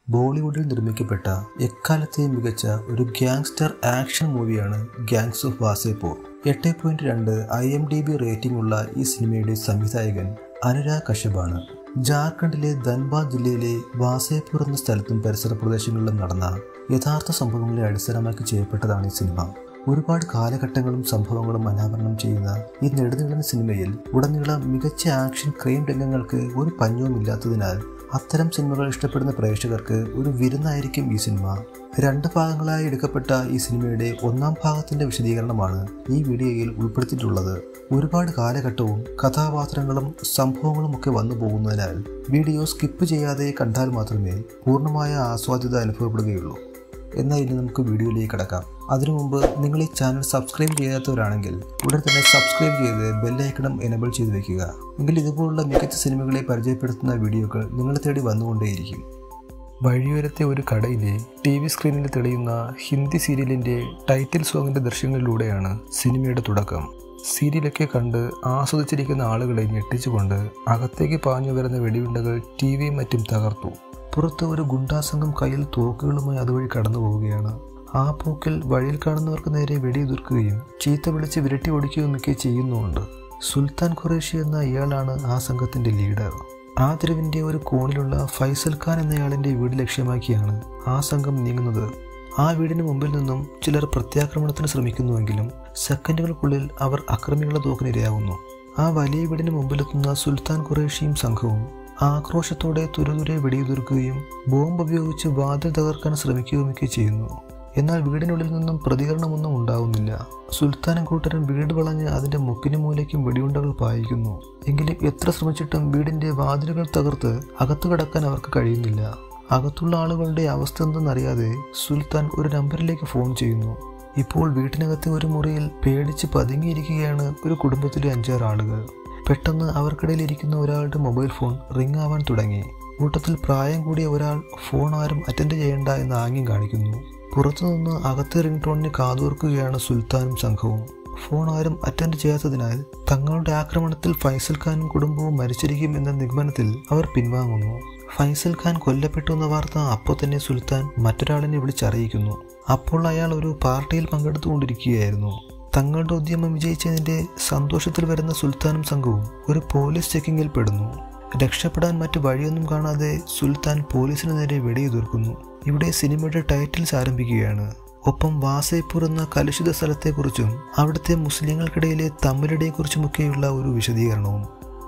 ബോളിവുഡിൽ നിർമ്മിക്കപ്പെട്ട എക്കാലത്തെയും മികച്ച ഒരു ഗ്യാങ്സ്റ്റർ ആക്ഷൻ മൂവിയാണ് ഗ്യാങ്സ് ഓഫ് വാസേപൂർ എട്ട് പോയിന്റ് രണ്ട് I M D B rating ഉള്ള ഈ സിനിമയുടെ സംവിധായകൻ അനുരാഗ് കശ്യപാണ് ജാർഖണ്ഡിലെ ധൻബാദ് ജില്ലയിലെ വാസേപൂർ എന്ന സ്ഥലത്തും പരിസര പ്രദേശങ്ങളിലും നടന്ന യഥാർത്ഥ സംഭവങ്ങളെ അടിസ്ഥാനമാക്കി ചെയ്യപ്പെട്ടതാണ് ഈ സിനിമ ഒരുപാട് കാലഘട്ടങ്ങളും സംഭവങ്ങളും അനാവരണം ചെയ്യുന്ന ഈ നെടുനീളൻ സിനിമയിൽ ഉടനീളം മികച്ച ആക്ഷൻ ക്രൈം രംഗങ്ങൾക്ക് ഒരു പഞ്ഞവും ഇല്ലാത്തതിനാൽ അത്തരം സിനിമകൾ ഇഷ്ടപ്പെടുന്ന പ്രേക്ഷകർക്ക് ഒരു വിരുന്നായിരിക്കും ഈ സിനിമ രണ്ട് ഭാഗങ്ങളായി എടുക്കപ്പെട്ട ഈ സിനിമയുടെ ഒന്നാം ഭാഗത്തിന്റെ വിശദീകരണമാണ് ഈ വീഡിയോയിൽ ഉൾപ്പെടുത്തിയിട്ടുള്ളത് ഒരുപാട് കാലഘട്ടവും കഥാപാത്രങ്ങളും സംഭവങ്ങളും ഒക്കെ വന്നു പോകുന്നതിനാൽ വീഡിയോ സ്കിപ്പ് ചെയ്യാതെ കണ്ടാൽ മാത്രമേ പൂർണ്ണമായ ആസ്വാദ്യത അനുഭവപ്പെടുകയുള്ളൂ എന്നാൽ ഇനി നമുക്ക് വീഡിയോയിലേക്ക് കടക്കാം അതിനു മുമ്പ് നിങ്ങൾ ഈ ചാനൽ സബ്സ്ക്രൈബ് ചെയ്യാത്തവരാണെങ്കിൽ ഉടൻ തന്നെ സബ്സ്ക്രൈബ് ചെയ്ത് ബെല്ലൈക്കണം എനബിൾ ചെയ്ത് വെക്കുക എങ്കിൽ ഇതുപോലുള്ള മികച്ച സിനിമകളെ പരിചയപ്പെടുത്തുന്ന വീഡിയോകൾ നിങ്ങളെ തേടി വന്നുകൊണ്ടേയിരിക്കും വഴിയോരത്തെ ഒരു കടയിലെ ടി വി സ്ക്രീനിൽ തെളിയുന്ന ഹിന്ദി സീരിയലിന്റെ ടൈറ്റിൽ സോങ്ങിന്റെ ദൃശ്യങ്ങളിലൂടെയാണ് സിനിമയുടെ തുടക്കം സീരിയലൊക്കെ കണ്ട് ആസ്വദിച്ചിരിക്കുന്ന ആളുകളെ ഞെട്ടിച്ചുകൊണ്ട് അകത്തേക്ക് പാഞ്ഞു വരുന്ന വെടിയുണ്ടകൾ ടി വിയും മറ്റും തകർത്തു പുറത്ത് ഒരു ഗുണ്ടാസംഘം കയ്യിൽ തോക്കുകളുമായി അതുവഴി കടന്നു പോവുകയാണ് ആ പോക്കിൽ വഴിയിൽ കാണുന്നവർക്ക് നേരെ വെടിയുതിർക്കുകയും ചീത്ത വിളിച്ച് വിരട്ടി ഓടിക്കുകയുമൊക്കെ ചെയ്യുന്നുമുണ്ട് സുൽത്താൻ ഖുറേഷി എന്ന ഇയാളാണ് ആ സംഘത്തിന്റെ ലീഡർ ആ തെരുവിന്റെ ഒരു കോണിലുള്ള ഫൈസൽ ഖാൻ എന്നയാളിന്റെ വീട് ലക്ഷ്യമാക്കിയാണ് ആ സംഘം നീങ്ങുന്നത് ആ വീടിന് മുമ്പിൽ നിന്നും ചിലർ പ്രത്യാക്രമണത്തിന് ശ്രമിക്കുന്നുവെങ്കിലും സെക്കൻഡുകൾക്കുള്ളിൽ അവർ അക്രമികളുടെ തോക്കിനിരയാവുന്നു ആ വലിയ വീടിന് മുമ്പിലെത്തുന്ന സുൽത്താൻ ഖുറേഷിയും സംഘവും ആക്രോശത്തോടെ തുരുതുരെ വെടിയുതിർക്കുകയും ബോംബ് ഉപയോഗിച്ച് വാതിൽ തകർക്കാൻ ശ്രമിക്കുകയുമൊക്കെ ചെയ്യുന്നു എന്നാൽ വീടിനുള്ളിൽ നിന്നും പ്രതികരണമൊന്നും ഉണ്ടാവുന്നില്ല സുൽത്താനും കൂട്ടരും വീട് വളഞ്ഞ് അതിന്റെ മുക്കിനു മൂലയ്ക്കും വെടിയുണ്ടകൾ പായിക്കുന്നു എങ്കിലും എത്ര ശ്രമിച്ചിട്ടും വീടിന്റെ വാതിലുകൾ തകർത്ത് അകത്തു കടക്കാൻ അവർക്ക് കഴിയുന്നില്ല അകത്തുള്ള ആളുകളുടെ അവസ്ഥ എന്തെന്നറിയാതെ സുൽത്താൻ ഒരു നമ്പറിലേക്ക് ഫോൺ ചെയ്യുന്നു ഇപ്പോൾ വീട്ടിനകത്തെ ഒരു മുറിയിൽ പേടിച്ച് പതുങ്ങിയിരിക്കുകയാണ് ഒരു കുടുംബത്തിലെ അഞ്ചാറ് ആളുകൾ പെട്ടെന്ന് അവർക്കിടയിൽ ഇരിക്കുന്ന ഒരാളുടെ മൊബൈൽ ഫോൺ റിംഗ് ആവാൻ തുടങ്ങി കൂട്ടത്തിൽ പ്രായം കൂടിയ ഒരാൾ ഫോൺ ആരും അറ്റൻഡ് ചെയ്യേണ്ട എന്ന് ആംഗ്യം കാണിക്കുന്നു പുറത്തുനിന്ന് അകത്തെ റിംഗ് ടോണിന് കാതോർക്കുകയാണ് സുൽത്താനും സംഘവും ഫോൺ ആരും അറ്റൻഡ് ചെയ്യാത്തതിനാൽ തങ്ങളുടെ ആക്രമണത്തിൽ ഫൈസൽ ഖാനും കുടുംബവും മരിച്ചിരിക്കും എന്ന നിഗമനത്തിൽ അവർ പിൻവാങ്ങുന്നു ഫൈസൽ ഖാൻ കൊല്ലപ്പെട്ടു എന്ന വാർത്ത അപ്പോൾ തന്നെ സുൽത്താൻ മറ്റൊരാളിനെ വിളിച്ചറിയിക്കുന്നു അപ്പോൾ അയാൾ ഒരു പാർട്ടിയിൽ പങ്കെടുത്തുകൊണ്ടിരിക്കുകയായിരുന്നു തങ്ങളുടെ ഉദ്യമം വിജയിച്ചതിന്റെ സന്തോഷത്തിൽ വരുന്ന സുൽത്താനും സംഘവും ഒരു പോലീസ് ചെക്കിങ്ങിൽ പെടുന്നു രക്ഷപ്പെടാൻ മറ്റു വഴിയൊന്നും കാണാതെ സുൽത്താൻ പോലീസിന് നേരെ വെടിയുതിർക്കുന്നു ഇവിടെ സിനിമയുടെ ടൈറ്റിൽസ് ആരംഭിക്കുകയാണ് ഒപ്പം വാസേപൂർ എന്ന കലുഷിത സ്ഥലത്തെക്കുറിച്ചും അവിടുത്തെ മുസ്ലിങ്ങൾക്കിടയിലെ തമ്മിലടിയെക്കുറിച്ചുമൊക്കെയുള്ള ഒരു വിശദീകരണവും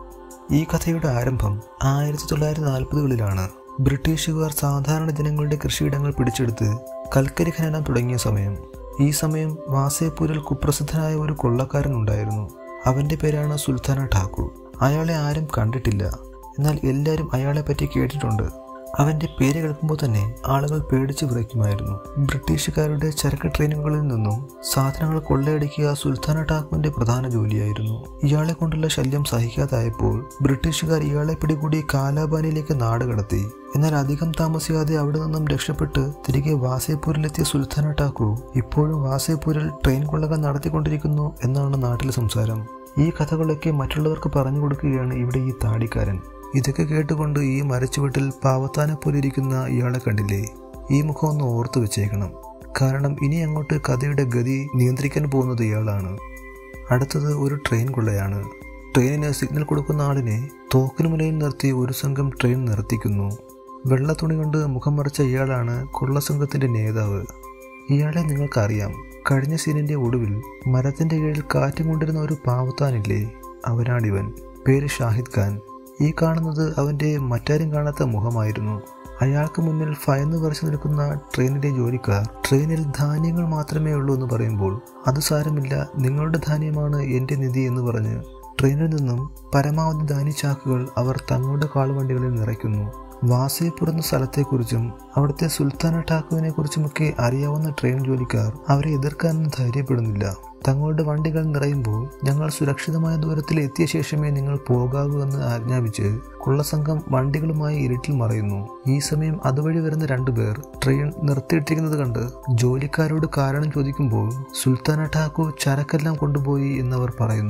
ഈ കഥയുടെ ആരംഭം ആയിരത്തി തൊള്ളായിരത്തി നാൽപ്പതുകളിലാണ് ബ്രിട്ടീഷുകാർ സാധാരണ ജനങ്ങളുടെ കൃഷിയിടങ്ങൾ പിടിച്ചെടുത്ത് കൽക്കരി ഖനനം തുടങ്ങിയ സമയം ഈ സമയം വാസേപൂരിൽ കുപ്രസിദ്ധനായ ഒരു കൊള്ളക്കാരൻ ഉണ്ടായിരുന്നു അവന്റെ പേരാണ് സുൽത്താന ഠാക്കൂർ അയാളെ ആരും കണ്ടിട്ടില്ല എന്നാൽ എല്ലാവരും അയാളെ പറ്റി കേട്ടിട്ടുണ്ട് അവന്റെ പേര് കേൾക്കുമ്പോൾ തന്നെ ആളുകൾ പേടിച്ചു വിറയ്ക്കുമായിരുന്നു ബ്രിട്ടീഷുകാരുടെ ചരക്ക് ട്രെയിനുകളിൽ നിന്നും സാധനങ്ങൾ കൊള്ളയടിക്കുക സുൽത്താന ഠാക്കൂറിന്റെ പ്രധാന ജോലിയായിരുന്നു ഇയാളെ കൊണ്ടുള്ള ശല്യം സഹിക്കാതായപ്പോൾ ബ്രിട്ടീഷുകാർ ഇയാളെ പിടികൂടി കാലാബാനിലേക്ക് നാടുകടത്തി എന്നാൽ അധികം താമസിയാതെ അവിടെ നിന്നും രക്ഷപ്പെട്ട് തിരികെ വാസേപൂരിലെത്തിയ സുൽത്താന ഠാക്കൂർ ഇപ്പോഴും വാസേപൂരിൽ ട്രെയിൻ കൊള്ളകൾ നടത്തിക്കൊണ്ടിരിക്കുന്നു എന്നാണ് നാട്ടിലെ സംസാരം ഈ കഥകളൊക്കെ മറ്റുള്ളവർക്ക് പറഞ്ഞു കൊടുക്കുകയാണ് ഇവിടെ ഈ താടിക്കാരൻ ഇതൊക്കെ കേട്ടുകൊണ്ട് ഈ മരച്ചുവട്ടിൽ പാവത്താനെ പോലെ ഇരിക്കുന്ന ഇയാളെ കണ്ടില്ലേ ഈ മുഖം ഒന്ന് ഓർത്തു വെച്ചേക്കണം കാരണം ഇനി അങ്ങോട്ട് കഥയുടെ ഗതി നിയന്ത്രിക്കാൻ പോകുന്നത് ഇയാളാണ് അടുത്തത് ഒരു ട്രെയിൻ കൊള്ളയാണ് ട്രെയിനിന് സിഗ്നൽ കൊടുക്കുന്ന ആളിനെ തോക്കിന് മുനയിൽ നിർത്തി ഒരു സംഘം ട്രെയിൻ നിർത്തിക്കുന്നു വെള്ള തുണി കൊണ്ട് മുഖം മറച്ച ഇയാളാണ് കൊള്ളസംഘത്തിന്റെ നേതാവ് ഇയാളെ നിങ്ങൾക്കറിയാം കഴിഞ്ഞ സീനിന്റെ ഒടുവിൽ മരത്തിന്റെ കീഴിൽ കാറ്റും കൊണ്ടിരുന്ന ഒരു പാവത്താനില്ലേ അവനാണിവൻ പേര് ഷാഹിദ് ഖാൻ ഈ കാണുന്നത് അവന്റെ മറ്റാരും കാണാത്ത മുഖമായിരുന്നു അയാൾക്ക് മുന്നിൽ ഭയന്ന് പറിച്ചു നിൽക്കുന്ന ട്രെയിനിലെ ജോലിക്കാർ ട്രെയിനിൽ ധാന്യങ്ങൾ മാത്രമേ ഉള്ളൂ എന്ന് പറയുമ്പോൾ അത് സാരമില്ല നിങ്ങളുടെ ധാന്യമാണ് എൻ്റെ നിധി എന്ന് പറഞ്ഞ് ട്രെയിനിൽ നിന്നും പരമാവധി ധാന്യച്ചാക്കുകൾ അവർ തങ്ങളുടെ കാളുവണ്ടികളിൽ നിറയ്ക്കുന്നു വാസേപൂർ എന്ന സ്ഥലത്തെക്കുറിച്ചും അവിടുത്തെ സുൽത്താന ഠാക്കൂറിനെ കുറിച്ചുമൊക്കെ അറിയാവുന്ന ട്രെയിൻ ജോലിക്കാർ അവരെ എതിർക്കാനൊന്നും ധൈര്യപ്പെടുന്നില്ല തങ്ങളുടെ വണ്ടികൾ നിറയുമ്പോൾ ഞങ്ങൾ സുരക്ഷിതമായ ദൂരത്തിൽ എത്തിയ ശേഷമേ നിങ്ങൾ പോകാവൂ എന്ന് ആജ്ഞാപിച്ച് കൊള്ളസംഘം വണ്ടികളുമായി ഇരുട്ടിൽ മറയുന്നു ഈ സമയം അതുവഴി വരുന്ന രണ്ടുപേർ ട്രെയിൻ നിർത്തിയിട്ടിരിക്കുന്നത് കണ്ട് ജോലിക്കാരോട് കാരണം ചോദിക്കുമ്പോൾ സുൽത്താന ഠാക്കൂർ ചരക്കെല്ലാം കൊണ്ടുപോയി എന്നവർ പറയുന്നു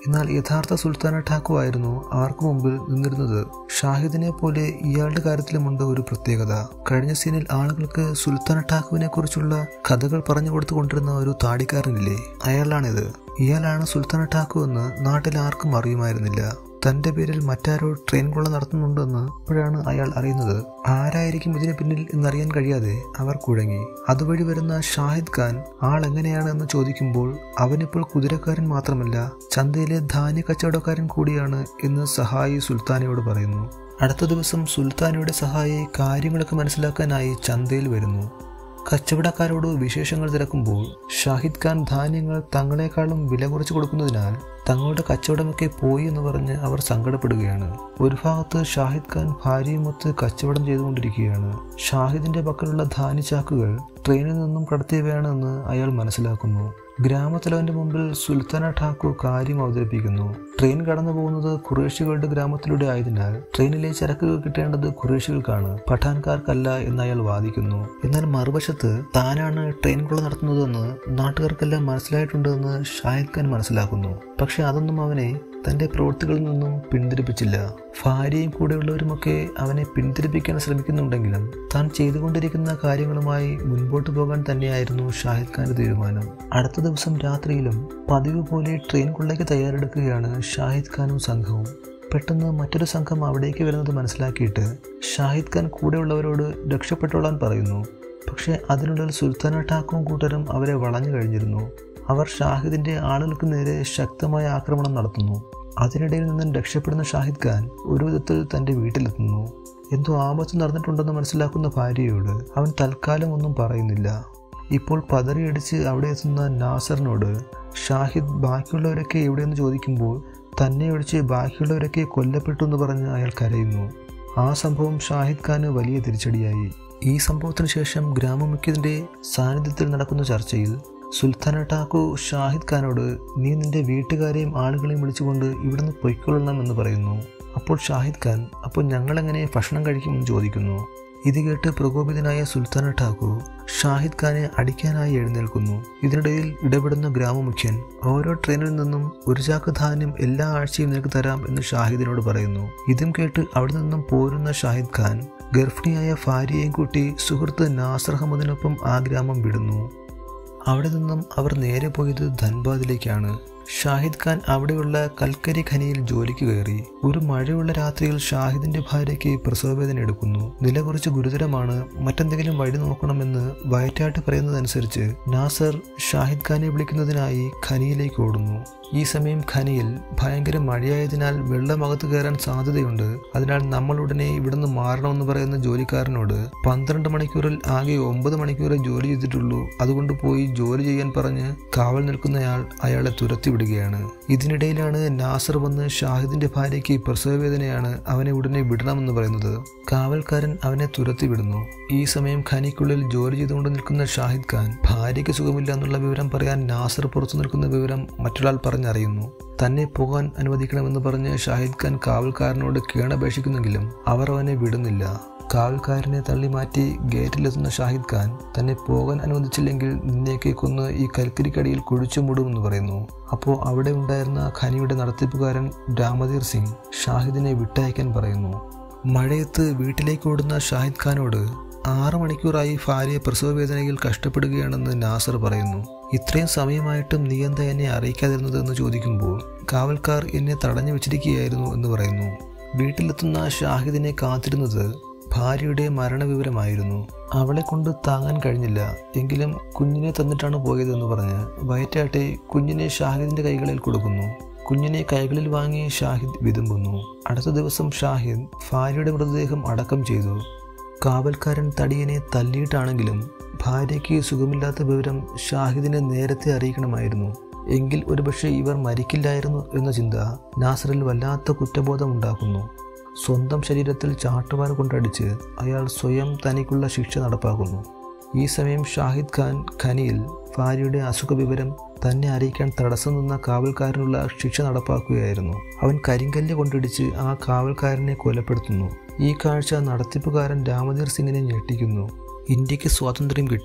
എന്നാൽ യഥാർത്ഥ സുൽത്താന ഠാക്കു ആയിരുന്നു അവർക്ക് മുമ്പിൽ നിന്നിരുന്നത് ഷാഹിദിനെ പോലെ ഇയാളുടെ കാര്യത്തിലുമുണ്ട് ഒരു പ്രത്യേകത കഴിഞ്ഞ സീനിൽ ആളുകൾക്ക് സുൽത്താന ഠാക്കുവിനെ കുറിച്ചുള്ള കഥകൾ പറഞ്ഞു കൊടുത്തുകൊണ്ടിരുന്ന ഒരു താടിക്കാരനില്ലേ അയാളാണിത് ഇയാളാണ് സുൽത്താന ഠാക്കു എന്ന് നാട്ടിൽ ആർക്കും അറിയുമായിരുന്നില്ല തന്റെ പേരിൽ മറ്റാരോ ട്രെയിൻ കൊള്ള നടത്തുന്നുണ്ടെന്ന് ഇപ്പോഴാണ് അയാൾ അറിയുന്നത് ആരായിരിക്കും ഇതിന് പിന്നിൽ എന്നറിയാൻ കഴിയാതെ അവർ കുഴങ്ങി അതുവഴി വരുന്ന ഷാഹിദ് ഖാൻ ആൾ എങ്ങനെയാണ് എന്ന് ചോദിക്കുമ്പോൾ അവനിപ്പോൾ കുതിരക്കാരൻ മാത്രമല്ല ചന്തയിലെ ധാന്യ കച്ചവടക്കാരൻ കൂടിയാണ് എന്ന് സഹായി സുൽത്താനയോട് പറയുന്നു അടുത്ത ദിവസം സുൽത്താനയുടെ സഹായി കാര്യങ്ങളൊക്കെ മനസ്സിലാക്കാനായി ചന്തയിൽ വരുന്നു കച്ചവടക്കാരോട് വിശേഷങ്ങൾ തിരക്കുമ്പോൾ ഷാഹിദ് ഖാൻ ധാന്യങ്ങൾ തങ്ങളെക്കാളും വില കുറച്ച് കൊടുക്കുന്നതിനാൽ തങ്ങളുടെ കച്ചവടമൊക്കെ പോയി എന്ന് പറഞ്ഞ് അവർ സങ്കടപ്പെടുകയാണ് ഒരു ഭാഗത്ത് ഷാഹിദ് ഖാൻ ഭാര്യയുമൊത്ത് കച്ചവടം ചെയ്തുകൊണ്ടിരിക്കുകയാണ് ഷാഹിദിന്റെ പക്കലുള്ള ധാന്യച്ചാക്കുകൾ ട്രെയിനിൽ നിന്നും കടത്തിയവയാണെന്ന് അയാൾ മനസ്സിലാക്കുന്നു ഗ്രാമത്തലവന്റെ മുമ്പിൽ സുൽത്താന ഠാക്കൂർ കാര്യം അവതരിപ്പിക്കുന്നു ട്രെയിൻ കടന്നു പോകുന്നത് ഖുറേഷികളുടെ ഗ്രാമത്തിലൂടെ ആയതിനാൽ ട്രെയിനിലെ ചരക്കുകൾ കിട്ടേണ്ടത് ഖുറേഷികൾക്കാണ് പഠാൻകാർക്കല്ല എന്ന് അയാൾ വാദിക്കുന്നു എന്നാൽ മറുവശത്ത് താനാണ് ട്രെയിൻ കൊള്ള നടത്തുന്നതെന്ന് നാട്ടുകാർക്കെല്ലാം മനസ്സിലായിട്ടുണ്ടെന്ന് ഷാഹിദ് ഖാൻ മനസ്സിലാക്കുന്നു പക്ഷെ അതൊന്നും അവനെ തന്റെ പ്രവൃത്തികളിൽ നിന്നും പിന്തിരിപ്പിച്ചില്ല ഭാര്യയും കൂടെയുള്ളവരുമൊക്കെ അവനെ പിന്തിരിപ്പിക്കാൻ ശ്രമിക്കുന്നുണ്ടെങ്കിലും താൻ ചെയ്തുകൊണ്ടിരിക്കുന്ന കാര്യങ്ങളുമായി മുൻപോട്ട് പോകാൻ തന്നെയായിരുന്നു ഷാഹിദ് ഖാന്റെ തീരുമാനം അടുത്ത ദിവസം രാത്രിയിലും പതിവ് പോലെ ട്രെയിൻ കൊള്ളയ്ക്ക് തയ്യാറെടുക്കുകയാണ് ഷാഹിദ് ഖാനും സംഘവും പെട്ടെന്ന് മറ്റൊരു സംഘം അവിടേക്ക് വരുന്നത് മനസ്സിലാക്കിയിട്ട് ഷാഹിദ് ഖാൻ കൂടെയുള്ളവരോട് രക്ഷപ്പെട്ടോളാൻ പറയുന്നു പക്ഷേ അതിനുള്ളിൽ സുൽത്താന ഠാക്കും കൂട്ടരും അവരെ വളഞ്ഞു കഴിഞ്ഞിരുന്നു അവർ ഷാഹിദിന്റെ ആളുകൾക്ക് നേരെ ശക്തമായ ആക്രമണം നടത്തുന്നു അതിനിടയിൽ നിന്നും രക്ഷപ്പെടുന്ന ഷാഹിദ് ഖാൻ ഒരു വിധത്തിൽ തന്റെ വീട്ടിലെത്തുന്നു എന്തോ ആപത്ത് നടന്നിട്ടുണ്ടെന്ന് മനസ്സിലാക്കുന്ന ഭാര്യയോട് അവൻ തൽക്കാലം ഒന്നും പറയുന്നില്ല ഇപ്പോൾ പതറിയടിച്ച് അവിടെ എത്തുന്ന നാസറിനോട് ഷാഹിദ് ബാക്കിയുള്ളവരൊക്കെ എവിടെയെന്ന് ചോദിക്കുമ്പോൾ തന്നെ ഒഴിച്ച് ബാക്കിയുള്ളവരൊക്കെ കൊല്ലപ്പെട്ടു എന്ന് പറഞ്ഞ് അയാൾ കരയുന്നു ആ സംഭവം ഷാഹിദ് ഖാന് വലിയ തിരിച്ചടിയായി ഈ സംഭവത്തിന് ശേഷം ഗ്രാമമുഖ്യത്തിന്റെ സാന്നിധ്യത്തിൽ നടക്കുന്ന ചർച്ചയിൽ സുൽത്താന ഠാക്കു ഷാഹിദ് ഖാനോട് നീ നിന്റെ വീട്ടുകാരെയും ആളുകളെയും വിളിച്ചുകൊണ്ട് ഇവിടുന്ന് പൊയ്ക്കൊള്ളണം എന്ന് പറയുന്നു അപ്പോൾ ഷാഹിദ് ഖാൻ അപ്പോൾ ഞങ്ങളെങ്ങനെ ഭക്ഷണം കഴിക്കുമെന്ന് ചോദിക്കുന്നു ഇത് കേട്ട് പ്രകോപിതനായ സുൽത്താന ഠാക്കു ഷാഹിദ് ഖാനെ അടിക്കാനായി എഴുന്നേൽക്കുന്നു ഇതിനിടയിൽ ഇടപെടുന്ന ഗ്രാമമുഖ്യൻ ഓരോ ട്രെയിനിൽ നിന്നും ഒരു ചാക്ക് ധാന്യം എല്ലാ ആഴ്ചയും നിനക്ക് തരാം എന്ന് ഷാഹിദിനോട് പറയുന്നു ഇതും കേട്ട് അവിടെ നിന്നും പോരുന്ന ഷാഹിദ് ഖാൻ ഗർഭിണിയായ ഭാര്യയെയും കൂട്ടി സുഹൃത്ത് നാസർ അഹമ്മദിനൊപ്പം ആ ഗ്രാമം വിടുന്നു അവിടെ നിന്നും അവർ നേരെ പോയത് ധൻബാദിലേക്കാണ് ഷാഹിദ് ഖാൻ അവിടെയുള്ള കൽക്കരി ഖനിയിൽ ജോലിക്ക് കയറി ഒരു മഴയുള്ള രാത്രിയിൽ ഷാഹിദിന്റെ ഭാര്യയ്ക്ക് പ്രസവവേദന എടുക്കുന്നു നില കുറച്ച് ഗുരുതരമാണ് മറ്റെന്തെങ്കിലും വഴി നോക്കണമെന്ന് വയറ്റാട്ട് പറയുന്നതനുസരിച്ച് നാസർ ഷാഹിദ് ഖാനെ വിളിക്കുന്നതിനായി ഖനിയിലേക്ക് ഓടുന്നു ഈ സമയം ഖനിയിൽ ഭയങ്കര മഴയായതിനാൽ വെള്ളം അകത്ത് കയറാൻ സാധ്യതയുണ്ട് അതിനാൽ നമ്മൾ ഉടനെ ഇവിടുന്ന് മാറണമെന്ന് പറയുന്ന ജോലിക്കാരനോട് പന്ത്രണ്ട് മണിക്കൂറിൽ ആകെ ഒമ്പത് മണിക്കൂറേ ജോലി ചെയ്തിട്ടുള്ളൂ അതുകൊണ്ട് പോയി ജോലി ചെയ്യാൻ പറഞ്ഞ് കാവൽ നിൽക്കുന്നയാൾ അയാളെ തുരത്തി വിടുകയാണ് ഇതിനിടയിലാണ് നാസർ വന്ന് ഷാഹിദിന്റെ ഭാര്യയ്ക്ക് പ്രസവവേദനയാണ് അവനെ ഉടനെ വിടണമെന്ന് പറയുന്നത് കാവൽക്കാരൻ അവനെ തുരത്തി വിടുന്നു ഈ സമയം ഖനിക്കുള്ളിൽ ജോലി ചെയ്തുകൊണ്ട് നിൽക്കുന്ന ഷാഹിദ് ഖാൻ ഭാര്യയ്ക്ക് സുഖമില്ല എന്നുള്ള വിവരം പറയാൻ നാസർ പുറത്തു നിൽക്കുന്ന വിവരം മറ്റൊരാൾ പറഞ്ഞറിയുന്നു തന്നെ പോകാൻ അനുവദിക്കണമെന്ന് പറഞ്ഞ് ഷാഹിദ് ഖാൻ കാവൽക്കാരനോട് കീണപേക്ഷിക്കുന്നെങ്കിലും അവർ അവനെ വിടുന്നില്ല കാവൽക്കാരനെ തള്ളി മാറ്റി ഗേറ്റിലെത്തുന്ന ഷാഹിദ് ഖാൻ തന്നെ പോകാൻ അനുവദിച്ചില്ലെങ്കിൽ നിന്നേക്ക് കൊന്ന് ഈ കൽക്കരിക്കടിയിൽ കുഴിച്ചു മൂടുമെന്ന് പറയുന്നു അപ്പോൾ അവിടെ ഉണ്ടായിരുന്ന ഖനിയുടെ നടത്തിപ്പുകാരൻ രാമധീർ സിംഗ് ഷാഹിദിനെ വിട്ടയക്കാൻ പറയുന്നു മഴയത്ത് വീട്ടിലേക്ക് ഓടുന്ന ഷാഹിദ് ഖാനോട് ആറു മണിക്കൂറായി ഭാര്യ പ്രസവവേദനയിൽ കഷ്ടപ്പെടുകയാണെന്ന് നാസർ പറയുന്നു ഇത്രയും സമയമായിട്ടും നീ എന്താ എന്നെ അറിയിക്കാതിരുന്നത് എന്ന് ചോദിക്കുമ്പോൾ കാവൽക്കാർ എന്നെ തടഞ്ഞു വെച്ചിരിക്കുകയായിരുന്നു എന്ന് പറയുന്നു വീട്ടിലെത്തുന്ന ഷാഹിദിനെ കാത്തിരുന്നത് ഭാര്യയുടെ മരണവിവരമായിരുന്നു അവളെ കൊണ്ട് താങ്ങാൻ കഴിഞ്ഞില്ല എങ്കിലും കുഞ്ഞിനെ തന്നിട്ടാണ് പോയതെന്ന് പറഞ്ഞ് വയറ്റാട്ടെ കുഞ്ഞിനെ ഷാഹിദിന്റെ കൈകളിൽ കൊടുക്കുന്നു കുഞ്ഞിനെ കൈകളിൽ വാങ്ങി ഷാഹിദ് വിതുമ്പുന്നു അടുത്ത ദിവസം ഷാഹിദ് ഭാര്യയുടെ മൃതദേഹം അടക്കം ചെയ്തു കാവൽക്കാരൻ തടിയനെ തല്ലിയിട്ടാണെങ്കിലും ഭാര്യയ്ക്ക് സുഖമില്ലാത്ത വിവരം ഷാഹിദിനെ നേരത്തെ അറിയിക്കണമായിരുന്നു എങ്കിൽ ഒരുപക്ഷെ ഇവർ മരിക്കില്ലായിരുന്നു എന്ന ചിന്ത നാസറിൽ വല്ലാത്ത കുറ്റബോധം ഉണ്ടാക്കുന്നു സ്വന്തം ശരീരത്തിൽ ചാട്ടുവാർ കൊണ്ടടിച്ച് അയാൾ സ്വയം തനിക്കുള്ള ശിക്ഷ നടപ്പാക്കുന്നു ഈ സമയം ഷാഹിദ് ഖാൻ ഖനിയിൽ ഭാര്യയുടെ അസുഖ വിവരം തന്നെ അറിയിക്കാൻ തടസ്സം നിന്ന കാവൽക്കാരനുള്ള ശിക്ഷ നടപ്പാക്കുകയായിരുന്നു അവൻ കരിങ്കല്ല് കൊണ്ടിടിച്ച് ആ കാവൽക്കാരനെ കൊലപ്പെടുത്തുന്നു ഈ കാഴ്ച നടത്തിപ്പുകാരൻ രാമധീർ സിംഗിനെ ഞെട്ടിക്കുന്നു ഇന്ത്യക്ക് സ്വാതന്ത്ര്യം കിട്ടി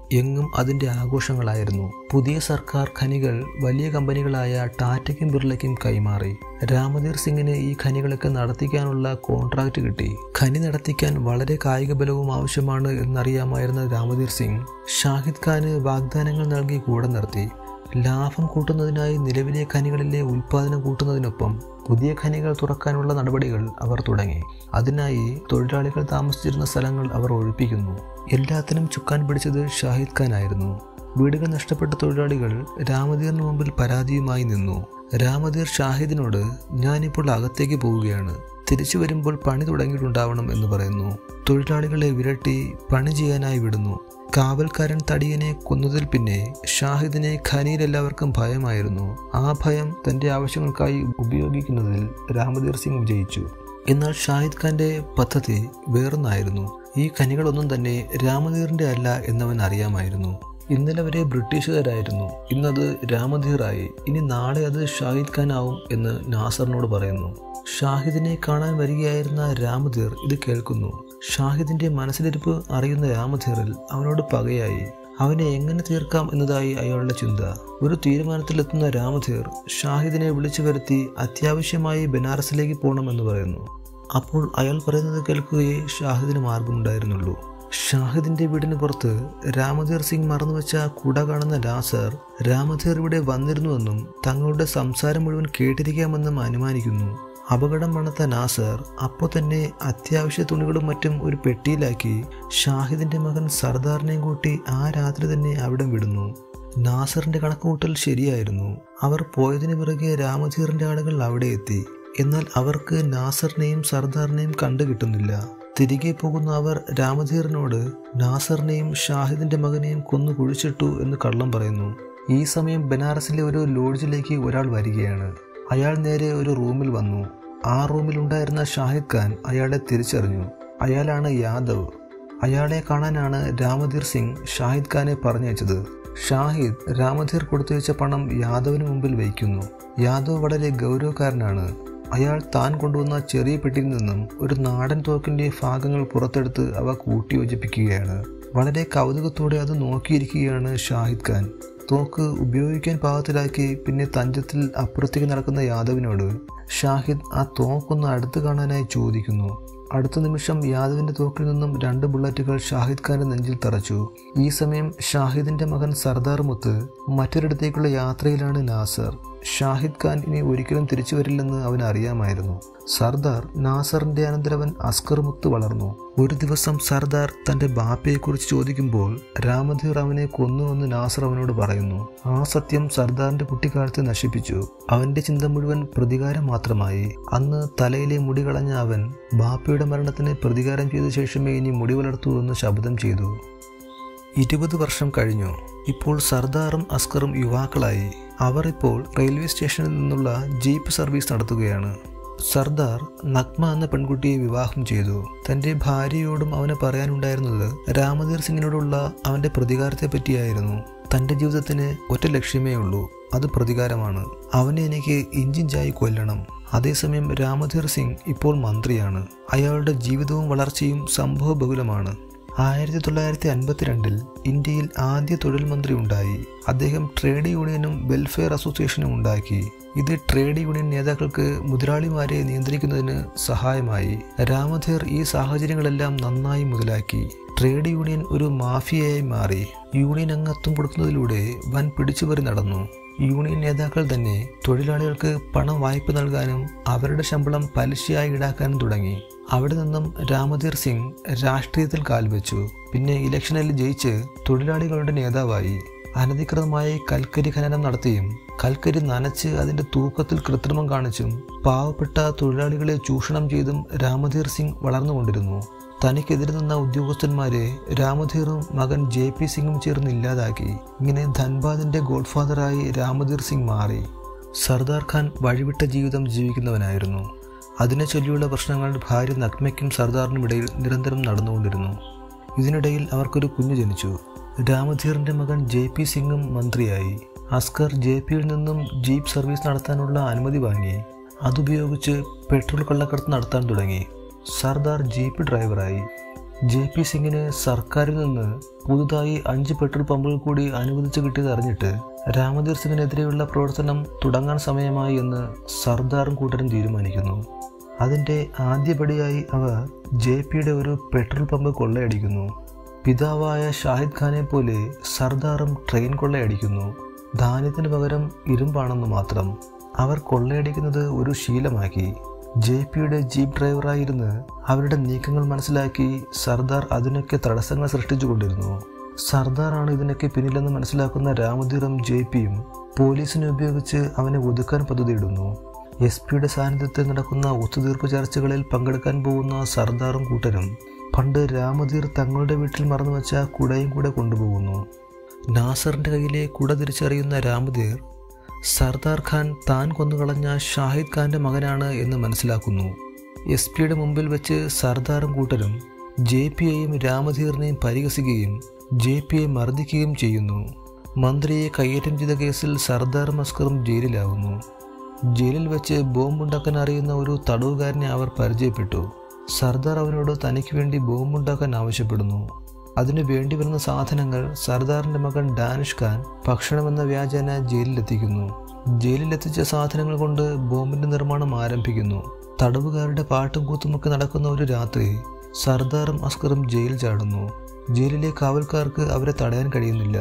എങ്ങും അതിന്റെ ആഘോഷങ്ങളായിരുന്നു പുതിയ സർക്കാർ ഖനികൾ വലിയ കമ്പനികളായ ടാറ്റയ്ക്കും ബിർളയ്ക്കും കൈമാറി രാമധീർ സിംഗിന് ഈ ഖനികളൊക്കെ നടത്തിക്കാനുള്ള കോൺട്രാക്ട് കിട്ടി ഖനി നടത്തിക്കാൻ വളരെ കായിക ബലവും ആവശ്യമാണ് എന്നറിയാമായിരുന്ന രാമധീർ സിംഗ് ഷാഹിദ് ഖാന് വാഗ്ദാനങ്ങൾ നൽകി കൂടെ നിർത്തി ലാഭം കൂട്ടുന്നതിനായി നിലവിലെ ഖനികളിലെ ഉൽപ്പാദനം കൂട്ടുന്നതിനൊപ്പം പുതിയ ഖനികൾ തുറക്കാനുള്ള നടപടികൾ അവർ തുടങ്ങി അതിനായി തൊഴിലാളികൾ താമസിച്ചിരുന്ന സ്ഥലങ്ങൾ അവർ ഒഴിപ്പിക്കുന്നു എല്ലാത്തിനും ചുക്കാൻ പിടിച്ചത് ഷാഹിദ് ഖാൻ ആയിരുന്നു വീടുകൾ നഷ്ടപ്പെട്ട തൊഴിലാളികൾ രാമധീറിന് മുമ്പിൽ പരാതിയുമായി നിന്നു രാമധീർ ഷാഹിദിനോട് ഞാനിപ്പോൾ അകത്തേക്ക് പോവുകയാണ് തിരിച്ചു വരുമ്പോൾ പണി തുടങ്ങിയിട്ടുണ്ടാവണം എന്ന് പറയുന്നു തൊഴിലാളികളെ വിരട്ടി പണി ചെയ്യാനായി വിടുന്നു കാവൽക്കാരൻ തടിയനെ കൊന്നതിൽ പിന്നെ ഷാഹിദിനെ ഖനിയിൽ എല്ലാവർക്കും ഭയമായിരുന്നു ആ ഭയം തന്റെ ആവശ്യങ്ങൾക്കായി ഉപയോഗിക്കുന്നതിൽ രാമധീർ സിംഗ് വിജയിച്ചു എന്നാൽ ഷാഹിദ് ഖാന്റെ പദ്ധതി വേറൊന്നായിരുന്നു ഈ ഖനികളൊന്നും തന്നെ രാമധീറിന്റെ അല്ല എന്നവൻ അറിയാമായിരുന്നു ഇന്നലെ വരെ ബ്രിട്ടീഷുകാരായിരുന്നു ഇന്നത് രാമധീറായി ഇനി നാളെ അത് ഷാഹിദ് ഖാൻ ആവും എന്ന് നാസറിനോട് പറയുന്നു ഷാഹിദിനെ കാണാൻ വരികയായിരുന്ന രാമധീർ ഇത് കേൾക്കുന്നു ഷാഹിദിന്റെ മനസ്സിലിരിപ്പ് അറിയുന്ന രാമധീറിൽ അവനോട് പകയായി അവനെ എങ്ങനെ തീർക്കാം എന്നതായി അയാളുടെ ചിന്ത ഒരു തീരുമാനത്തിലെത്തുന്ന രാമധീർ ഷാഹിദിനെ വിളിച്ചു വരുത്തി അത്യാവശ്യമായി ബനാറസിലേക്ക് പോകണമെന്ന് പറയുന്നു അപ്പോൾ അയാൾ പറയുന്നത് കേൾക്കുകയേ ഷാഹിദിന് മാർഗമുണ്ടായിരുന്നുള്ളൂ ഷാഹിദിന്റെ വീടിന് പുറത്ത് രാമധീർ സിംഗ് മറന്നുവെച്ച കുട കാണുന്ന ലാസർ രാമധീർ ഇവിടെ വന്നിരുന്നുവെന്നും തങ്ങളുടെ സംസാരം മുഴുവൻ കേട്ടിരിക്കാമെന്നും അനുമാനിക്കുന്നു അപകടം മണത്ത നാസർ അപ്പോൾ തന്നെ അത്യാവശ്യ തുണികളും മറ്റും ഒരു പെട്ടിയിലാക്കി ഷാഹിദിന്റെ മകൻ സർദാറിനെയും കൂട്ടി ആ രാത്രി തന്നെ അവിടം വിടുന്നു നാസറിന്റെ കണക്കുകൂട്ടൽ ശരിയായിരുന്നു അവർ പോയതിനു പിറകെ രാമധീറിന്റെ ആളുകൾ അവിടെ എത്തി എന്നാൽ അവർക്ക് നാസറിനെയും സർദാറിനെയും കണ്ടു കിട്ടുന്നില്ല തിരികെ പോകുന്ന അവർ രാമധീറിനോട് നാസറിനെയും ഷാഹിദിന്റെ മകനെയും കൊന്നു കുഴിച്ചിട്ടു എന്ന് കള്ളം പറയുന്നു ഈ സമയം ബനാറസിലെ ഒരു ലോഡ്ജിലേക്ക് ഒരാൾ വരികയാണ് അയാൾ നേരെ ഒരു റൂമിൽ വന്നു ആ റൂമിൽ ഉണ്ടായിരുന്ന ഷാഹിദ് ഖാൻ അയാളെ തിരിച്ചറിഞ്ഞു അയാളാണ് യാദവ് അയാളെ കാണാനാണ് രാമധീർ സിംഗ് ഷാഹിദ് ഖാനെ പറഞ്ഞയച്ചത് ഷാഹിദ് രാമധീർ കൊടുത്തുവെച്ച പണം യാദവിന് മുമ്പിൽ വയ്ക്കുന്നു യാദവ് വളരെ ഗൗരവക്കാരനാണ് അയാൾ താൻ കൊണ്ടുവന്ന ചെറിയ പെട്ടിയിൽ നിന്നും ഒരു നാടൻ തോക്കിന്റെ ഭാഗങ്ങൾ പുറത്തെടുത്ത് അവ കൂട്ടിയോജിപ്പിക്കുകയാണ് വളരെ കൗതുകത്തോടെ അത് നോക്കിയിരിക്കുകയാണ് ഷാഹിദ് ഖാൻ തോക്ക് ഉപയോഗിക്കാൻ പാകത്തിലാക്കി പിന്നെ തഞ്ചത്തിൽ അപ്പുറത്തേക്ക് നടക്കുന്ന യാദവിനോട് ഷാഹിദ് ആ തോക്കൊന്ന് അടുത്ത് കാണാനായി ചോദിക്കുന്നു അടുത്ത നിമിഷം യാദവിന്റെ തോക്കിൽ നിന്നും രണ്ട് ബുള്ളറ്റുകൾ ഷാഹിദ് ഖാന്റെ നെഞ്ചിൽ തറച്ചു ഈ സമയം ഷാഹിദിന്റെ മകൻ സർദാർ മുത്ത് മറ്റൊരിടത്തേക്കുള്ള യാത്രയിലാണ് നാസർ ഷാഹിദ് ഖാൻ ഇനി ഒരിക്കലും തിരിച്ചു വരില്ലെന്ന് അവൻ അറിയാമായിരുന്നു സർദാർ നാസറിന്റെ അനന്തരവൻ അസ്കർ മുത്ത് വളർന്നു ഒരു ദിവസം സർദാർ തന്റെ ബാപ്പയെക്കുറിച്ച് ചോദിക്കുമ്പോൾ രാമധീർ അവനെ കൊന്നുവെന്ന് നാസർ അവനോട് പറയുന്നു ആ സത്യം സർദാറിന്റെ കുട്ടിക്കാലത്തെ നശിപ്പിച്ചു അവന്റെ ചിന്ത മുഴുവൻ പ്രതികാരം മാത്രമായി അന്ന് തലയിലെ മുടി കളഞ്ഞ അവൻ ബാപ്പയുടെ മരണത്തിന് പ്രതികാരം ചെയ്ത ശേഷമേ ഇനി മുടി വളർത്തൂ എന്ന് ശബ്ദം ചെയ്തു ഇരുപത് വർഷം കഴിഞ്ഞു ഇപ്പോൾ സർദാറും അസ്കറും യുവാക്കളായി അവർ ഇപ്പോൾ റെയിൽവേ സ്റ്റേഷനിൽ നിന്നുള്ള ജീപ്പ് സർവീസ് നടത്തുകയാണ് സർദാർ നഗ്മ എന്ന പെൺകുട്ടിയെ വിവാഹം ചെയ്തു തന്റെ ഭാര്യയോടും അവന് പറയാനുണ്ടായിരുന്നത് രാമധീർ സിംഗിനോടുള്ള അവന്റെ പ്രതികാരത്തെ പറ്റിയായിരുന്നു തന്റെ ജീവിതത്തിന് ഒറ്റ ലക്ഷ്യമേ ഉള്ളൂ അത് പ്രതികാരമാണ് അവനെ എനിക്ക് ഇഞ്ചിഞ്ചായി കൊല്ലണം അതേസമയം രാമധീർ സിംഗ് ഇപ്പോൾ മന്ത്രിയാണ് അയാളുടെ ജീവിതവും വളർച്ചയും സംഭവബഹുലമാണ് ആയിരത്തി തൊള്ളായിരത്തി അൻപത്തിരണ്ടിൽ ഇന്ത്യയിൽ ആദ്യ തൊഴിൽ മന്ത്രി ഉണ്ടായി അദ്ദേഹം ട്രേഡ് യൂണിയനും വെൽഫെയർ അസോസിയേഷനും ഉണ്ടാക്കി ഇത് ട്രേഡ് യൂണിയൻ നേതാക്കൾക്ക് മുതലാളിമാരെ നിയന്ത്രിക്കുന്നതിന് സഹായമായി രാമധീർ ഈ സാഹചര്യങ്ങളെല്ലാം നന്നായി മുതലാക്കി ട്രേഡ് യൂണിയൻ ഒരു മാഫിയയായി മാറി യൂണിയൻ അംഗത്വം കൊടുക്കുന്നതിലൂടെ വൻ പിടിച്ചുപറി നടന്നു യൂണിയൻ നേതാക്കൾ തന്നെ തൊഴിലാളികൾക്ക് പണം വായ്പ നൽകാനും അവരുടെ ശമ്പളം പലിശയായി ഈടാക്കാനും തുടങ്ങി അവിടെ നിന്നും രാമധീർ സിംഗ് രാഷ്ട്രീയത്തിൽ കാൽവെച്ചു പിന്നെ ഇലക്ഷനിൽ ജയിച്ച് തൊഴിലാളികളുടെ നേതാവായി അനധികൃതമായി കൽക്കരി ഖനനം നടത്തിയും കൽക്കരി നനച്ച് അതിന്റെ തൂക്കത്തിൽ കൃത്രിമം കാണിച്ചും പാവപ്പെട്ട തൊഴിലാളികളെ ചൂഷണം ചെയ്തും രാമധീർ സിംഗ് വളർന്നുകൊണ്ടിരുന്നു തനിക്കെതിരെ നിന്ന ഉദ്യോഗസ്ഥന്മാരെ രാമധീറും മകൻ ജെ പി സിംഗും ചേർന്ന് ഇല്ലാതാക്കി ഇങ്ങനെ ധൻബാദിന്റെ ഗോഡ്ഫാദറായി രാമധീർ സിംഗ് മാറി സർദാർ ഖാൻ വഴിവിട്ട ജീവിതം ജീവിക്കുന്നവനായിരുന്നു അതിനെ ചൊല്ലിയുള്ള പ്രശ്നങ്ങൾ ഭാര്യ നഗ്മയ്ക്കും സർദാറിനും ഇടയിൽ നിരന്തരം നടന്നുകൊണ്ടിരുന്നു ഇതിനിടയിൽ അവർക്കൊരു കുഞ്ഞു ജനിച്ചു രാമധീറിന്റെ മകൻ ജെ പി സിംഗും മന്ത്രിയായി അസ്കർ ജെ പിയിൽ നിന്നും ജീപ്പ് സർവീസ് നടത്താനുള്ള അനുമതി വാങ്ങി അതുപയോഗിച്ച് പെട്രോൾ കള്ളക്കടത്ത് നടത്താൻ തുടങ്ങി സർദാർ ജീപ്പ് ഡ്രൈവറായി ജെ പി സിംഗിന് സർക്കാരിൽ നിന്ന് പുതുതായി അഞ്ച് പെട്രോൾ പമ്പുകൾ കൂടി അനുവദിച്ചു കിട്ടിയത് അറിഞ്ഞിട്ട് രാമധീർ സിംഗിനെതിരെയുള്ള പ്രവർത്തനം തുടങ്ങാൻ സമയമായി എന്ന് സർദാറും കൂട്ടരും തീരുമാനിക്കുന്നു അതിൻ്റെ ആദ്യപടിയായി അവർ ജെ പിയുടെ ഒരു പെട്രോൾ പമ്പ് കൊള്ളയടിക്കുന്നു പിതാവായ ഷാഹിദ് ഖാനെ പോലെ സർദാറും ട്രെയിൻ കൊള്ളയടിക്കുന്നു ധാന്യത്തിന് പകരം ഇരുമ്പാണെന്ന് മാത്രം അവർ കൊള്ളയടിക്കുന്നത് ഒരു ശീലമാക്കി ജെ പിയുടെ ജീപ്പ് ഡ്രൈവറായിരുന്ന് അവരുടെ നീക്കങ്ങൾ മനസ്സിലാക്കി സർദാർ അതിനൊക്കെ തടസ്സങ്ങൾ സൃഷ്ടിച്ചുകൊണ്ടിരുന്നു സർദാറാണ് ഇതിനൊക്കെ പിന്നിലെന്ന് മനസ്സിലാക്കുന്ന രാമധീറും ജെ പിയും പോലീസിനെ ഉപയോഗിച്ച് അവനെ ഒതുക്കാൻ പദ്ധതിയിടുന്നു എസ് പിയുടെ സാന്നിധ്യത്തിൽ നടക്കുന്ന ഒത്തുതീർപ്പ് ചർച്ചകളിൽ പങ്കെടുക്കാൻ പോകുന്ന സർദാറും കൂട്ടരും പണ്ട് രാമധീർ തങ്ങളുടെ വീട്ടിൽ മറന്നുവെച്ച കുടയും കൂടെ കൊണ്ടുപോകുന്നു നാസറിന്റെ കയ്യിലെ കുട തിരിച്ചറിയുന്ന രാമധീർ സർദാർ ഖാൻ താൻ കൊന്നുകളഞ്ഞ ഷാഹിദ് ഖാന്റെ മകനാണ് എന്ന് മനസ്സിലാക്കുന്നു എസ് പിയുടെ മുമ്പിൽ വെച്ച് സർദാറും കൂട്ടരും ജെ പിയെയും രാമധീറിനെയും പരിഹസിക്കുകയും ജെ പിയെ മർദ്ദിക്കുകയും ചെയ്യുന്നു മന്ത്രിയെ കയ്യേറ്റം ചെയ്ത കേസിൽ സർദാർ മസ്കറും ജയിലിലാവുന്നു ജയിലിൽ വെച്ച് ബോംബുണ്ടാക്കാൻ അറിയുന്ന ഒരു തടവുകാരനെ അവർ പരിചയപ്പെട്ടു സർദാർ അവനോട് തനിക്ക് വേണ്ടി ബോംബുണ്ടാക്കാൻ ആവശ്യപ്പെടുന്നു അതിനു വേണ്ടി വരുന്ന സാധനങ്ങൾ സർദാറിന്റെ മകൻ ഡാനിഷ് ഖാൻ ഭക്ഷണമെന്ന വ്യാജേന ജയിലിലെത്തിക്കുന്നു ജയിലിലെത്തിച്ച സാധനങ്ങൾ കൊണ്ട് ബോംബിന്റെ നിർമ്മാണം ആരംഭിക്കുന്നു തടവുകാരുടെ പാട്ടും കൂത്തുമൊക്കെ നടക്കുന്ന ഒരു രാത്രി സർദാറും അസ്കറും ജയിൽ ചാടുന്നു ജയിലിലെ കാവൽക്കാർക്ക് അവരെ തടയാൻ കഴിയുന്നില്ല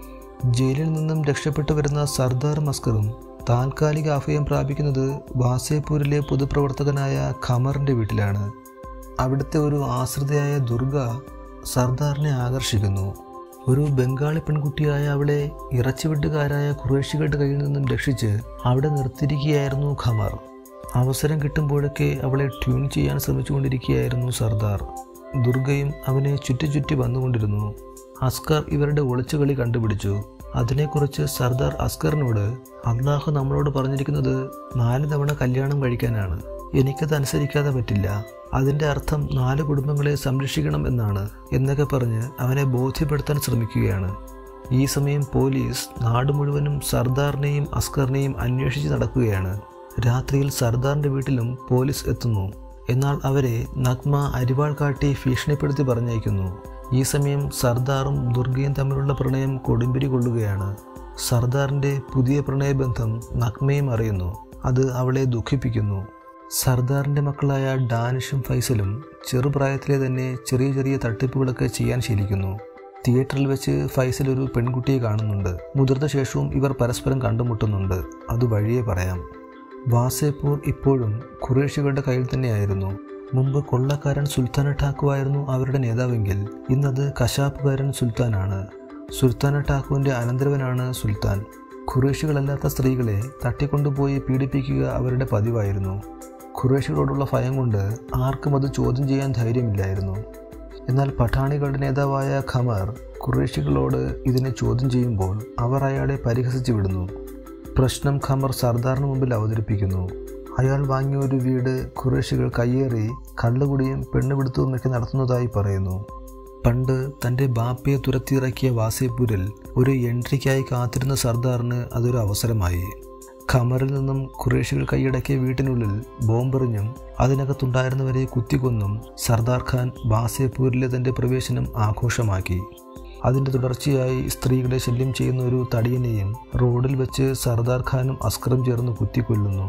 ജയിലിൽ നിന്നും രക്ഷപ്പെട്ടു വരുന്ന സർദാറും അസ്കറും താൽക്കാലിക അഭയം പ്രാപിക്കുന്നത് വാസേപൂരിലെ പൊതുപ്രവർത്തകനായ ഖമറിന്റെ വീട്ടിലാണ് അവിടുത്തെ ഒരു ആശ്രിതയായ ദുർഗ സർദാറിനെ ആകർഷിക്കുന്നു ഒരു ബംഗാളി പെൺകുട്ടിയായ അവളെ ഇറച്ചിവെട്ടുകാരായ കുറേശികളുടെ കയ്യിൽ നിന്നും രക്ഷിച്ച് അവിടെ നിർത്തിയിരിക്കുകയായിരുന്നു ഖമർ അവസരം കിട്ടുമ്പോഴൊക്കെ അവളെ ട്യൂൺ ചെയ്യാൻ ശ്രമിച്ചുകൊണ്ടിരിക്കുകയായിരുന്നു സർദാർ ദുർഗയും അവനെ ചുറ്റി ചുറ്റി വന്നുകൊണ്ടിരുന്നു അസ്കർ ഇവരുടെ ഒളിച്ചുകളി കണ്ടുപിടിച്ചു അതിനെക്കുറിച്ച് സർദാർ അസ്കറിനോട് അള്ളാഹു നമ്മളോട് പറഞ്ഞിരിക്കുന്നത് നാല് തവണ കല്യാണം കഴിക്കാനാണ് എനിക്കത് അനുസരിക്കാതെ പറ്റില്ല അതിൻ്റെ അർത്ഥം നാല് കുടുംബങ്ങളെ സംരക്ഷിക്കണം എന്നാണ് എന്നൊക്കെ പറഞ്ഞ് അവനെ ബോധ്യപ്പെടുത്താൻ ശ്രമിക്കുകയാണ് ഈ സമയം പോലീസ് നാട് മുഴുവനും സർദാറിനെയും അസ്കറിനെയും അന്വേഷിച്ച് നടക്കുകയാണ് രാത്രിയിൽ സർദാറിൻ്റെ വീട്ടിലും പോലീസ് എത്തുന്നു എന്നാൽ അവരെ നഗ്മ അരിവാൾ കാട്ടി ഭീഷണിപ്പെടുത്തി പറഞ്ഞയക്കുന്നു ഈ സമയം സർദാറും ദുർഗയും തമ്മിലുള്ള പ്രണയം കൊടുമ്പിരി കൊള്ളുകയാണ് സർദാറിൻ്റെ പുതിയ പ്രണയബന്ധം നഗ്മയും അറിയുന്നു അത് അവളെ ദുഃഖിപ്പിക്കുന്നു സർദാറിൻ്റെ മക്കളായ ഡാനിഷും ഫൈസലും ചെറുപ്രായത്തിലെ തന്നെ ചെറിയ ചെറിയ തട്ടിപ്പുകളൊക്കെ ചെയ്യാൻ ശീലിക്കുന്നു തിയേറ്ററിൽ വെച്ച് ഫൈസൽ ഒരു പെൺകുട്ടിയെ കാണുന്നുണ്ട് മുതിർന്ന ശേഷവും ഇവർ പരസ്പരം കണ്ടുമുട്ടുന്നുണ്ട് അത് വഴിയേ പറയാം വാസേപൂർ ഇപ്പോഴും ഖുറേഷികളുടെ കയ്യിൽ തന്നെയായിരുന്നു മുമ്പ് കൊള്ളക്കാരൻ സുൽത്താന ഠാക്കുവായിരുന്നു അവരുടെ നേതാവെങ്കിൽ ഇന്നത് കശാപ്പുകാരൻ സുൽത്താനാണ് സുൽത്താന ഠാക്കുവിൻ്റെ അനന്തരവനാണ് സുൽത്താൻ ഖുറേഷികളല്ലാത്ത സ്ത്രീകളെ തട്ടിക്കൊണ്ടുപോയി പീഡിപ്പിക്കുക അവരുടെ പതിവായിരുന്നു ഖുറേഷികളോടുള്ള ഭയം കൊണ്ട് ആർക്കും അത് ചോദ്യം ചെയ്യാൻ ധൈര്യമില്ലായിരുന്നു എന്നാൽ പഠാണികളുടെ നേതാവായ ഖമർ ഖുറേഷികളോട് ഇതിനെ ചോദ്യം ചെയ്യുമ്പോൾ അവർ അയാളെ പരിഹസിച്ചു വിടുന്നു പ്രശ്നം ഖമർ സർദാറിന് മുമ്പിൽ അവതരിപ്പിക്കുന്നു അയാൾ വാങ്ങിയ ഒരു വീട് ഖുറേഷികൾ കയ്യേറി കള്ളുകുടിയും പെണ്ണുപിടുത്തവും ഒക്കെ നടത്തുന്നതായി പറയുന്നു പണ്ട് തൻ്റെ ബാപ്പയെ തുരത്തിയിറക്കിയ വാസേപൂരിൽ ഒരു എൻട്രിക്കായി കാത്തിരുന്ന സർദാറിന് അതൊരു അവസരമായി ഖമറിൽ നിന്നും ഖുറേഷികൾ കൈയടക്കിയ വീട്ടിനുള്ളിൽ ബോംബെറിഞ്ഞും അതിനകത്തുണ്ടായിരുന്നവരെ കുത്തിക്കൊന്നും സർദാർ ഖാൻ ബാസേപൂരിലെ തൻ്റെ പ്രവേശനം ആഘോഷമാക്കി അതിൻ്റെ തുടർച്ചയായി സ്ത്രീകളെ ശല്യം ചെയ്യുന്ന ഒരു തടിയനെയും റോഡിൽ വെച്ച് സർദാർ ഖാനും അസ്കറും ചേർന്ന് കുത്തിക്കൊല്ലുന്നു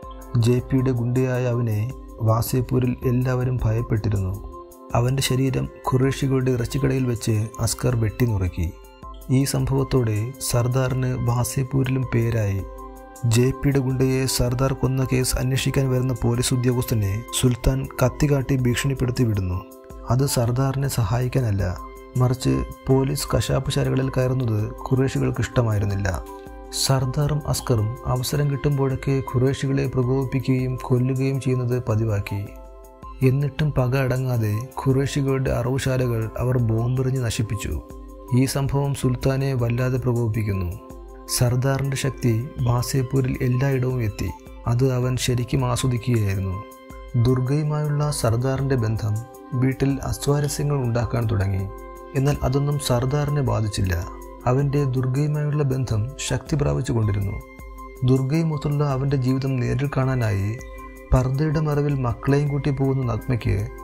ജെ പിയുടെ ഗുണ്ടയായ അവനെ വാസേപൂരിൽ എല്ലാവരും ഭയപ്പെട്ടിരുന്നു അവൻ്റെ ശരീരം ഖുറേഷികളുടെ ഇറച്ചിക്കടയിൽ വെച്ച് അസ്കർ വെട്ടിനുറുക്കി ഈ സംഭവത്തോടെ സർദാറിന് വാസേപൂരിലും പേരായി ജെ പിയുടെ ഗുണ്ടയെ സർദാർ കൊന്ന കേസ് അന്വേഷിക്കാൻ വരുന്ന പോലീസ് ഉദ്യോഗസ്ഥനെ സുൽത്താൻ കത്തികാട്ടി ഭീഷണിപ്പെടുത്തി വിടുന്നു അത് സർദാറിനെ സഹായിക്കാനല്ല മറിച്ച് പോലീസ് കശാപ്പുശാലകളിൽ കയറുന്നത് ഖുറേഷികൾക്ക് ഇഷ്ടമായിരുന്നില്ല സർദാറും അസ്കറും അവസരം കിട്ടുമ്പോഴൊക്കെ ഖുറേഷികളെ പ്രകോപിപ്പിക്കുകയും കൊല്ലുകയും ചെയ്യുന്നത് പതിവാക്കി എന്നിട്ടും പക അടങ്ങാതെ ഖുറേഷികളുടെ അറവുശാലകൾ അവർ ബോംബെറിഞ്ഞ് നശിപ്പിച്ചു ഈ സംഭവം സുൽത്താനെ വല്ലാതെ പ്രകോപിപ്പിക്കുന്നു സർദാറിൻ്റെ ശക്തി ബാസേപൂരിൽ എല്ലായിടവും എത്തി അത് അവൻ ശരിക്കും ആസ്വദിക്കുകയായിരുന്നു ദുർഗയുമായുള്ള സർദാറിൻ്റെ ബന്ധം വീട്ടിൽ അസ്വാരസ്യങ്ങൾ ഉണ്ടാക്കാൻ തുടങ്ങി എന്നാൽ അതൊന്നും സർദാറിനെ ബാധിച്ചില്ല അവൻ്റെ ദുർഗയുമായുള്ള ബന്ധം ശക്തി പ്രാപിച്ചുകൊണ്ടിരുന്നു ദുർഗയുമൊത്തുള്ള അവൻ്റെ ജീവിതം നേരിൽ കാണാനായി പർദ്ദയുടെ മറവിൽ മക്കളെയും കൂട്ടി പോകുന്ന നഗ്മയ്ക്ക്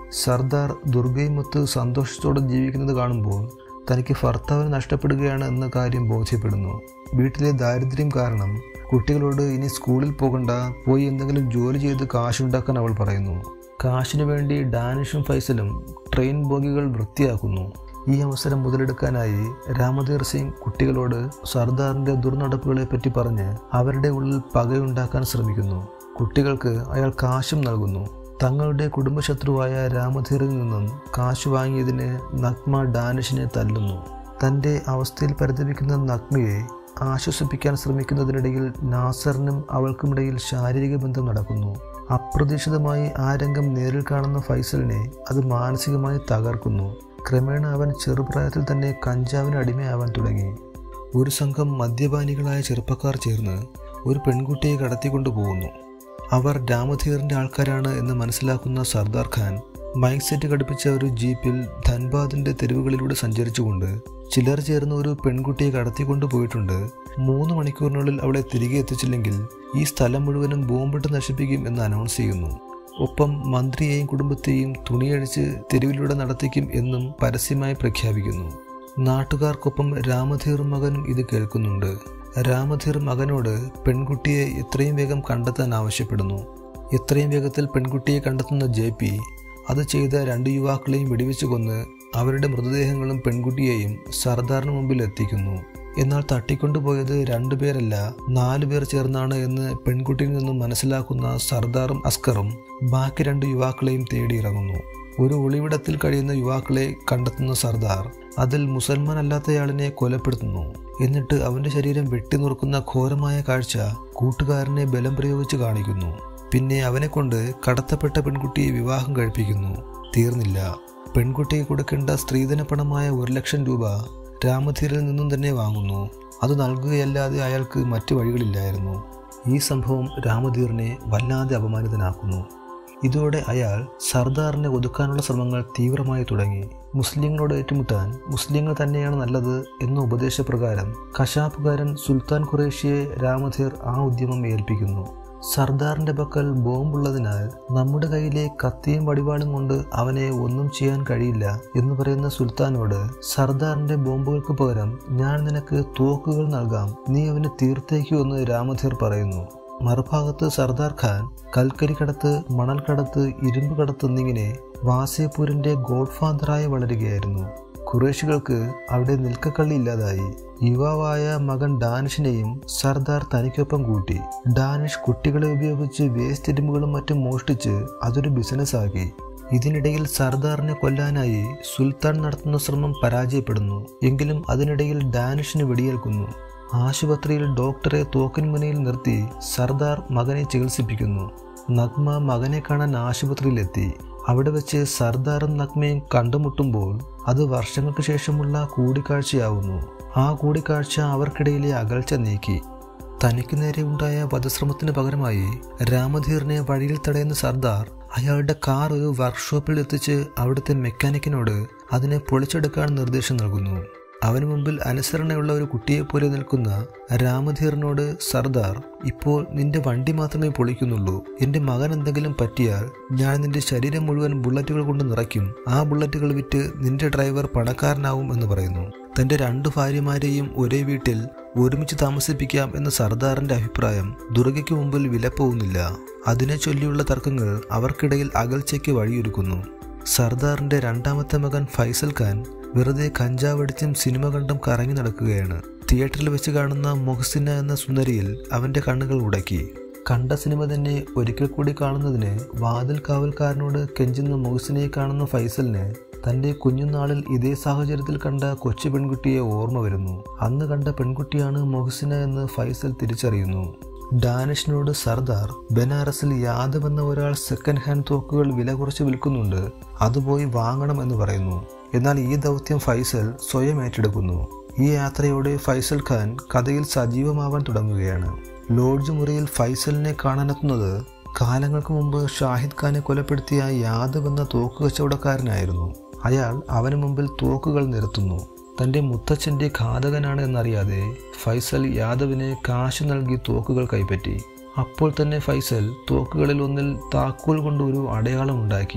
സർദാർ ദുർഗയുമൊത്ത് സന്തോഷത്തോടെ ജീവിക്കുന്നത് കാണുമ്പോൾ തനിക്ക് ഭർത്താവിനെ നഷ്ടപ്പെടുകയാണ് എന്ന കാര്യം ബോധ്യപ്പെടുന്നു വീട്ടിലെ ദാരിദ്ര്യം കാരണം കുട്ടികളോട് ഇനി സ്കൂളിൽ പോകണ്ട പോയി എന്തെങ്കിലും ജോലി ചെയ്ത് കാശുണ്ടാക്കാൻ അവൾ പറയുന്നു കാശിനു വേണ്ടി ഡാനിഷും ഫൈസലും ട്രെയിൻ ബോഗികൾ വൃത്തിയാക്കുന്നു ഈ അവസരം മുതലെടുക്കാനായി രാമധീർ സിംഗ് കുട്ടികളോട് സർദാറിന്റെ ദുർനടപ്പുകളെ പറ്റി പറഞ്ഞ് അവരുടെ ഉള്ളിൽ പകയുണ്ടാക്കാൻ ശ്രമിക്കുന്നു കുട്ടികൾക്ക് അയാൾ കാശും നൽകുന്നു തങ്ങളുടെ കുടുംബശത്രുവായ രാമധീറിൽ നിന്നും കാശ് വാങ്ങിയതിന് നഗ്മ ഡാനിഷിനെ തല്ലുന്നു തൻ്റെ അവസ്ഥയിൽ പരിതപിക്കുന്ന നഗ്മയെ ആശ്വസിപ്പിക്കാൻ ശ്രമിക്കുന്നതിനിടയിൽ നാസറിനും അവൾക്കുമിടയിൽ ശാരീരിക ബന്ധം നടക്കുന്നു അപ്രതീക്ഷിതമായി ആ രംഗം നേരിൽ കാണുന്ന ഫൈസലിനെ അത് മാനസികമായി തകർക്കുന്നു ക്രമേണ അവൻ ചെറുപ്രായത്തിൽ തന്നെ കഞ്ചാവിന് അടിമയാവാൻ തുടങ്ങി ഒരു സംഘം മദ്യപാനികളായ ചെറുപ്പക്കാർ ചേർന്ന് ഒരു പെൺകുട്ടിയെ കടത്തിക്കൊണ്ടു പോകുന്നു അവർ രാമധീറിന്റെ ആൾക്കാരാണ് എന്ന് മനസ്സിലാക്കുന്ന സർദാർ ഖാൻ മൈക്ക് സെറ്റ് ഘടിപ്പിച്ച ഒരു ജീപ്പിൽ ധൻബാദിന്റെ തെരുവുകളിലൂടെ സഞ്ചരിച്ചുകൊണ്ട് ചിലർ ചേർന്ന് ഒരു പെൺകുട്ടിയെ കടത്തിക്കൊണ്ടു പോയിട്ടുണ്ട് മൂന്ന് മണിക്കൂറിനുള്ളിൽ അവളെ തിരികെ എത്തിച്ചില്ലെങ്കിൽ ഈ സ്ഥലം മുഴുവനും ബോംബിട്ട് നശിപ്പിക്കും എന്ന് അനൗൺസ് ചെയ്യുന്നു ഒപ്പം മന്ത്രിയെയും കുടുംബത്തെയും തുണിയഴിച്ച് തെരുവിലൂടെ നടത്തിക്കും എന്നും പരസ്യമായി പ്രഖ്യാപിക്കുന്നു നാട്ടുകാർക്കൊപ്പം രാമധീർ മകനും ഇത് കേൾക്കുന്നുണ്ട് രാമധീർ മകനോട് പെൺകുട്ടിയെ എത്രയും വേഗം കണ്ടെത്താൻ ആവശ്യപ്പെടുന്നു എത്രയും വേഗത്തിൽ പെൺകുട്ടിയെ കണ്ടെത്തുന്ന ജെ പി അത് ചെയ്ത രണ്ട് യുവാക്കളെയും വെടിവെച്ച് കൊന്ന് അവരുടെ മൃതദേഹങ്ങളും പെൺകുട്ടിയെയും സർദാറിന് മുമ്പിൽ എത്തിക്കുന്നു എന്നാൽ തട്ടിക്കൊണ്ടുപോയത് രണ്ടുപേരല്ല നാലു പേർ ചേർന്നാണ് എന്ന് പെൺകുട്ടിയിൽ നിന്നും മനസ്സിലാക്കുന്ന സർദാറും അസ്കറും ബാക്കി രണ്ട് യുവാക്കളെയും തേടിയിറങ്ങുന്നു ഒരു ഒളിവിടത്തിൽ കഴിയുന്ന യുവാക്കളെ കണ്ടെത്തുന്ന സർദാർ അതിൽ മുസൽമാൻ അല്ലാത്തയാളിനെ കൊലപ്പെടുത്തുന്നു എന്നിട്ട് അവന്റെ ശരീരം വെട്ടിനുറുക്കുന്ന ഘോരമായ കാഴ്ച കൂട്ടുകാരനെ ബലം പ്രയോഗിച്ച് കാണിക്കുന്നു പിന്നെ അവനെ കൊണ്ട് കടത്തപ്പെട്ട പെൺകുട്ടിയെ വിവാഹം കഴിപ്പിക്കുന്നു തീർന്നില്ല പെൺകുട്ടിയെ കൊടുക്കേണ്ട സ്ത്രീധന പണമായ ഒരു ലക്ഷം രൂപ രാമധീരിൽ നിന്നും തന്നെ വാങ്ങുന്നു അത് നൽകുകയല്ലാതെ അയാൾക്ക് മറ്റു വഴികളില്ലായിരുന്നു ഈ സംഭവം രാമധീറിനെ വല്ലാതെ അപമാനിതനാക്കുന്നു ഇതോടെ അയാൾ സർദാറിനെ ഒതുക്കാനുള്ള ശ്രമങ്ങൾ തീവ്രമായി തുടങ്ങി മുസ്ലിങ്ങളോട് ഏറ്റുമുട്ടാൻ മുസ്ലിങ്ങൾ തന്നെയാണ് നല്ലത് എന്ന ഉപദേശപ്രകാരം കശാപ്പുകാരൻ സുൽത്താൻ ഖുറേഷിയെ രാമധീർ ആ ഉദ്യമം ഏൽപ്പിക്കുന്നു സർദാറിന്റെ പക്കൽ ബോംബുള്ളതിനാൽ നമ്മുടെ കയ്യിലെ കത്തിയും വടിവാളും കൊണ്ട് അവനെ ഒന്നും ചെയ്യാൻ കഴിയില്ല എന്ന് പറയുന്ന സുൽത്താനോട് സർദാറിന്റെ ബോംബുകൾക്ക് പകരം ഞാൻ നിനക്ക് തോക്കുകൾ നൽകാം നീ അവന് തീർത്തേക്കൂ എന്ന് രാമധീർ പറയുന്നു മറുഭാഗത്ത് സർദാർ ഖാൻ കൽക്കരി കടത്ത് മണൽ കടത്ത് ഇരുമ്പ് കടത്ത് എന്നിങ്ങനെ വാസേപൂരിന്റെ ഗോഡ്ഫാദറായി വളരുകയായിരുന്നു ഖുറേഷികൾക്ക് അവിടെ നിൽക്കക്കള്ളി ഇല്ലാതായി യുവാവായ മകൻ ഡാനിഷിനെയും സർദാർ തനിക്കൊപ്പം കൂട്ടി ഡാനിഷ് കുട്ടികളെ ഉപയോഗിച്ച് വേസ്റ്റ് ഇരുമ്പുകളും മറ്റും മോഷ്ടിച്ച് അതൊരു ബിസിനസ്സാക്കി ഇതിനിടയിൽ സർദാറിനെ കൊല്ലാനായി സുൽത്താൻ നടത്തുന്ന ശ്രമം പരാജയപ്പെടുന്നു എങ്കിലും അതിനിടയിൽ ഡാനിഷിന് വെടിയേൽക്കുന്നു ആശുപത്രിയിൽ ഡോക്ടറെ തോക്കിൻ മുനയിൽ നിർത്തി സർദാർ മകനെ ചികിത്സിപ്പിക്കുന്നു നഗ്മ മകനെ കാണാൻ ആശുപത്രിയിലെത്തി അവിടെ വെച്ച് സർദാറും നഗ്മയും കണ്ടുമുട്ടുമ്പോൾ അത് വർഷങ്ങൾക്ക് ശേഷമുള്ള കൂടിക്കാഴ്ചയാവുന്നു ആ കൂടിക്കാഴ്ച അവർക്കിടയിലെ അകൽച്ച നീക്കി തനിക്ക് നേരെ ഉണ്ടായ വധശ്രമത്തിന് പകരമായി രാമധീറിനെ വഴിയിൽ തടയുന്ന സർദാർ അയാളുടെ കാർ ഒരു വർക്ക്ഷോപ്പിൽ എത്തിച്ച് അവിടുത്തെ മെക്കാനിക്കിനോട് അതിനെ പൊളിച്ചെടുക്കാൻ നിർദ്ദേശം നൽകുന്നു അവന് മുമ്പിൽ അനുസരണയുള്ള ഒരു കുട്ടിയെപ്പോലെ നിൽക്കുന്ന രാമധീറിനോട് സർദാർ ഇപ്പോൾ നിന്റെ വണ്ടി മാത്രമേ പൊളിക്കുന്നുള്ളൂ എന്റെ മകൻ എന്തെങ്കിലും പറ്റിയാൽ ഞാൻ നിന്റെ ശരീരം മുഴുവൻ ബുള്ളറ്റുകൾ കൊണ്ട് നിറയ്ക്കും ആ ബുള്ളറ്റുകൾ വിറ്റ് നിന്റെ ഡ്രൈവർ പണക്കാരനാവും എന്ന് പറയുന്നു തന്റെ രണ്ടു ഭാര്യമാരെയും ഒരേ വീട്ടിൽ ഒരുമിച്ച് താമസിപ്പിക്കാം എന്ന സർദാറിന്റെ അഭിപ്രായം ദുർഗയ്ക്ക് മുമ്പിൽ വിലപ്പോവുന്നില്ല അതിനെ ചൊല്ലിയുള്ള തർക്കങ്ങൾ അവർക്കിടയിൽ അകൽച്ചയ്ക്ക് വഴിയൊരുക്കുന്നു സർദാറിന്റെ രണ്ടാമത്തെ മകൻ ഫൈസൽ ഖാൻ വെറുതെ കഞ്ചാവടിച്ചും സിനിമ കണ്ടും കറങ്ങി നടക്കുകയാണ് തിയേറ്ററിൽ വെച്ച് കാണുന്ന മൊഹസിന എന്ന സുന്ദരിയിൽ അവന്റെ കണ്ണുകൾ ഉടക്കി കണ്ട സിനിമ തന്നെ ഒരിക്കൽ കൂടി കാണുന്നതിന് വാതിൽ കാവൽക്കാരനോട് കെഞ്ചുന്ന മൊഹസിനയെ കാണുന്ന ഫൈസലിന് തന്റെ കുഞ്ഞുനാളിൽ ഇതേ സാഹചര്യത്തിൽ കണ്ട കൊച്ചു പെൺകുട്ടിയെ ഓർമ്മ വരുന്നു അന്ന് കണ്ട പെൺകുട്ടിയാണ് മൊഹസിന എന്ന് ഫൈസൽ തിരിച്ചറിയുന്നു ഡാനിഷിനോട് സർദാർ ബനാറസിൽ യാദവ് എന്ന ഒരാൾ സെക്കൻഡ് ഹാൻഡ് തോക്കുകൾ വില കുറച്ച് വിൽക്കുന്നുണ്ട് അത് പോയി വാങ്ങണം എന്ന് പറയുന്നു എന്നാൽ ഈ ദൗത്യം ഫൈസൽ സ്വയം ഏറ്റെടുക്കുന്നു ഈ യാത്രയോടെ ഫൈസൽ ഖാൻ കഥയിൽ സജീവമാവാൻ തുടങ്ങുകയാണ് ലോഡ്ജ് മുറിയിൽ ഫൈസലിനെ കാണാനെത്തുന്നത് കാലങ്ങൾക്ക് മുമ്പ് ഷാഹിദ് ഖാനെ കൊലപ്പെടുത്തിയ യാദവ് എന്ന തോക്ക് കച്ചവടക്കാരനായിരുന്നു അയാൾ അവന് മുമ്പിൽ തോക്കുകൾ നിരത്തുന്നു തന്റെ മുത്തച്ഛന്റെ ഘാതകനാണ് എന്നറിയാതെ ഫൈസൽ യാദവിന് കാശ് നൽകി തോക്കുകൾ കൈപ്പറ്റി അപ്പോൾ തന്നെ ഫൈസൽ തോക്കുകളിൽ ഒന്നിൽ താക്കോൽ കൊണ്ട് ഒരു അടയാളം ഉണ്ടാക്കി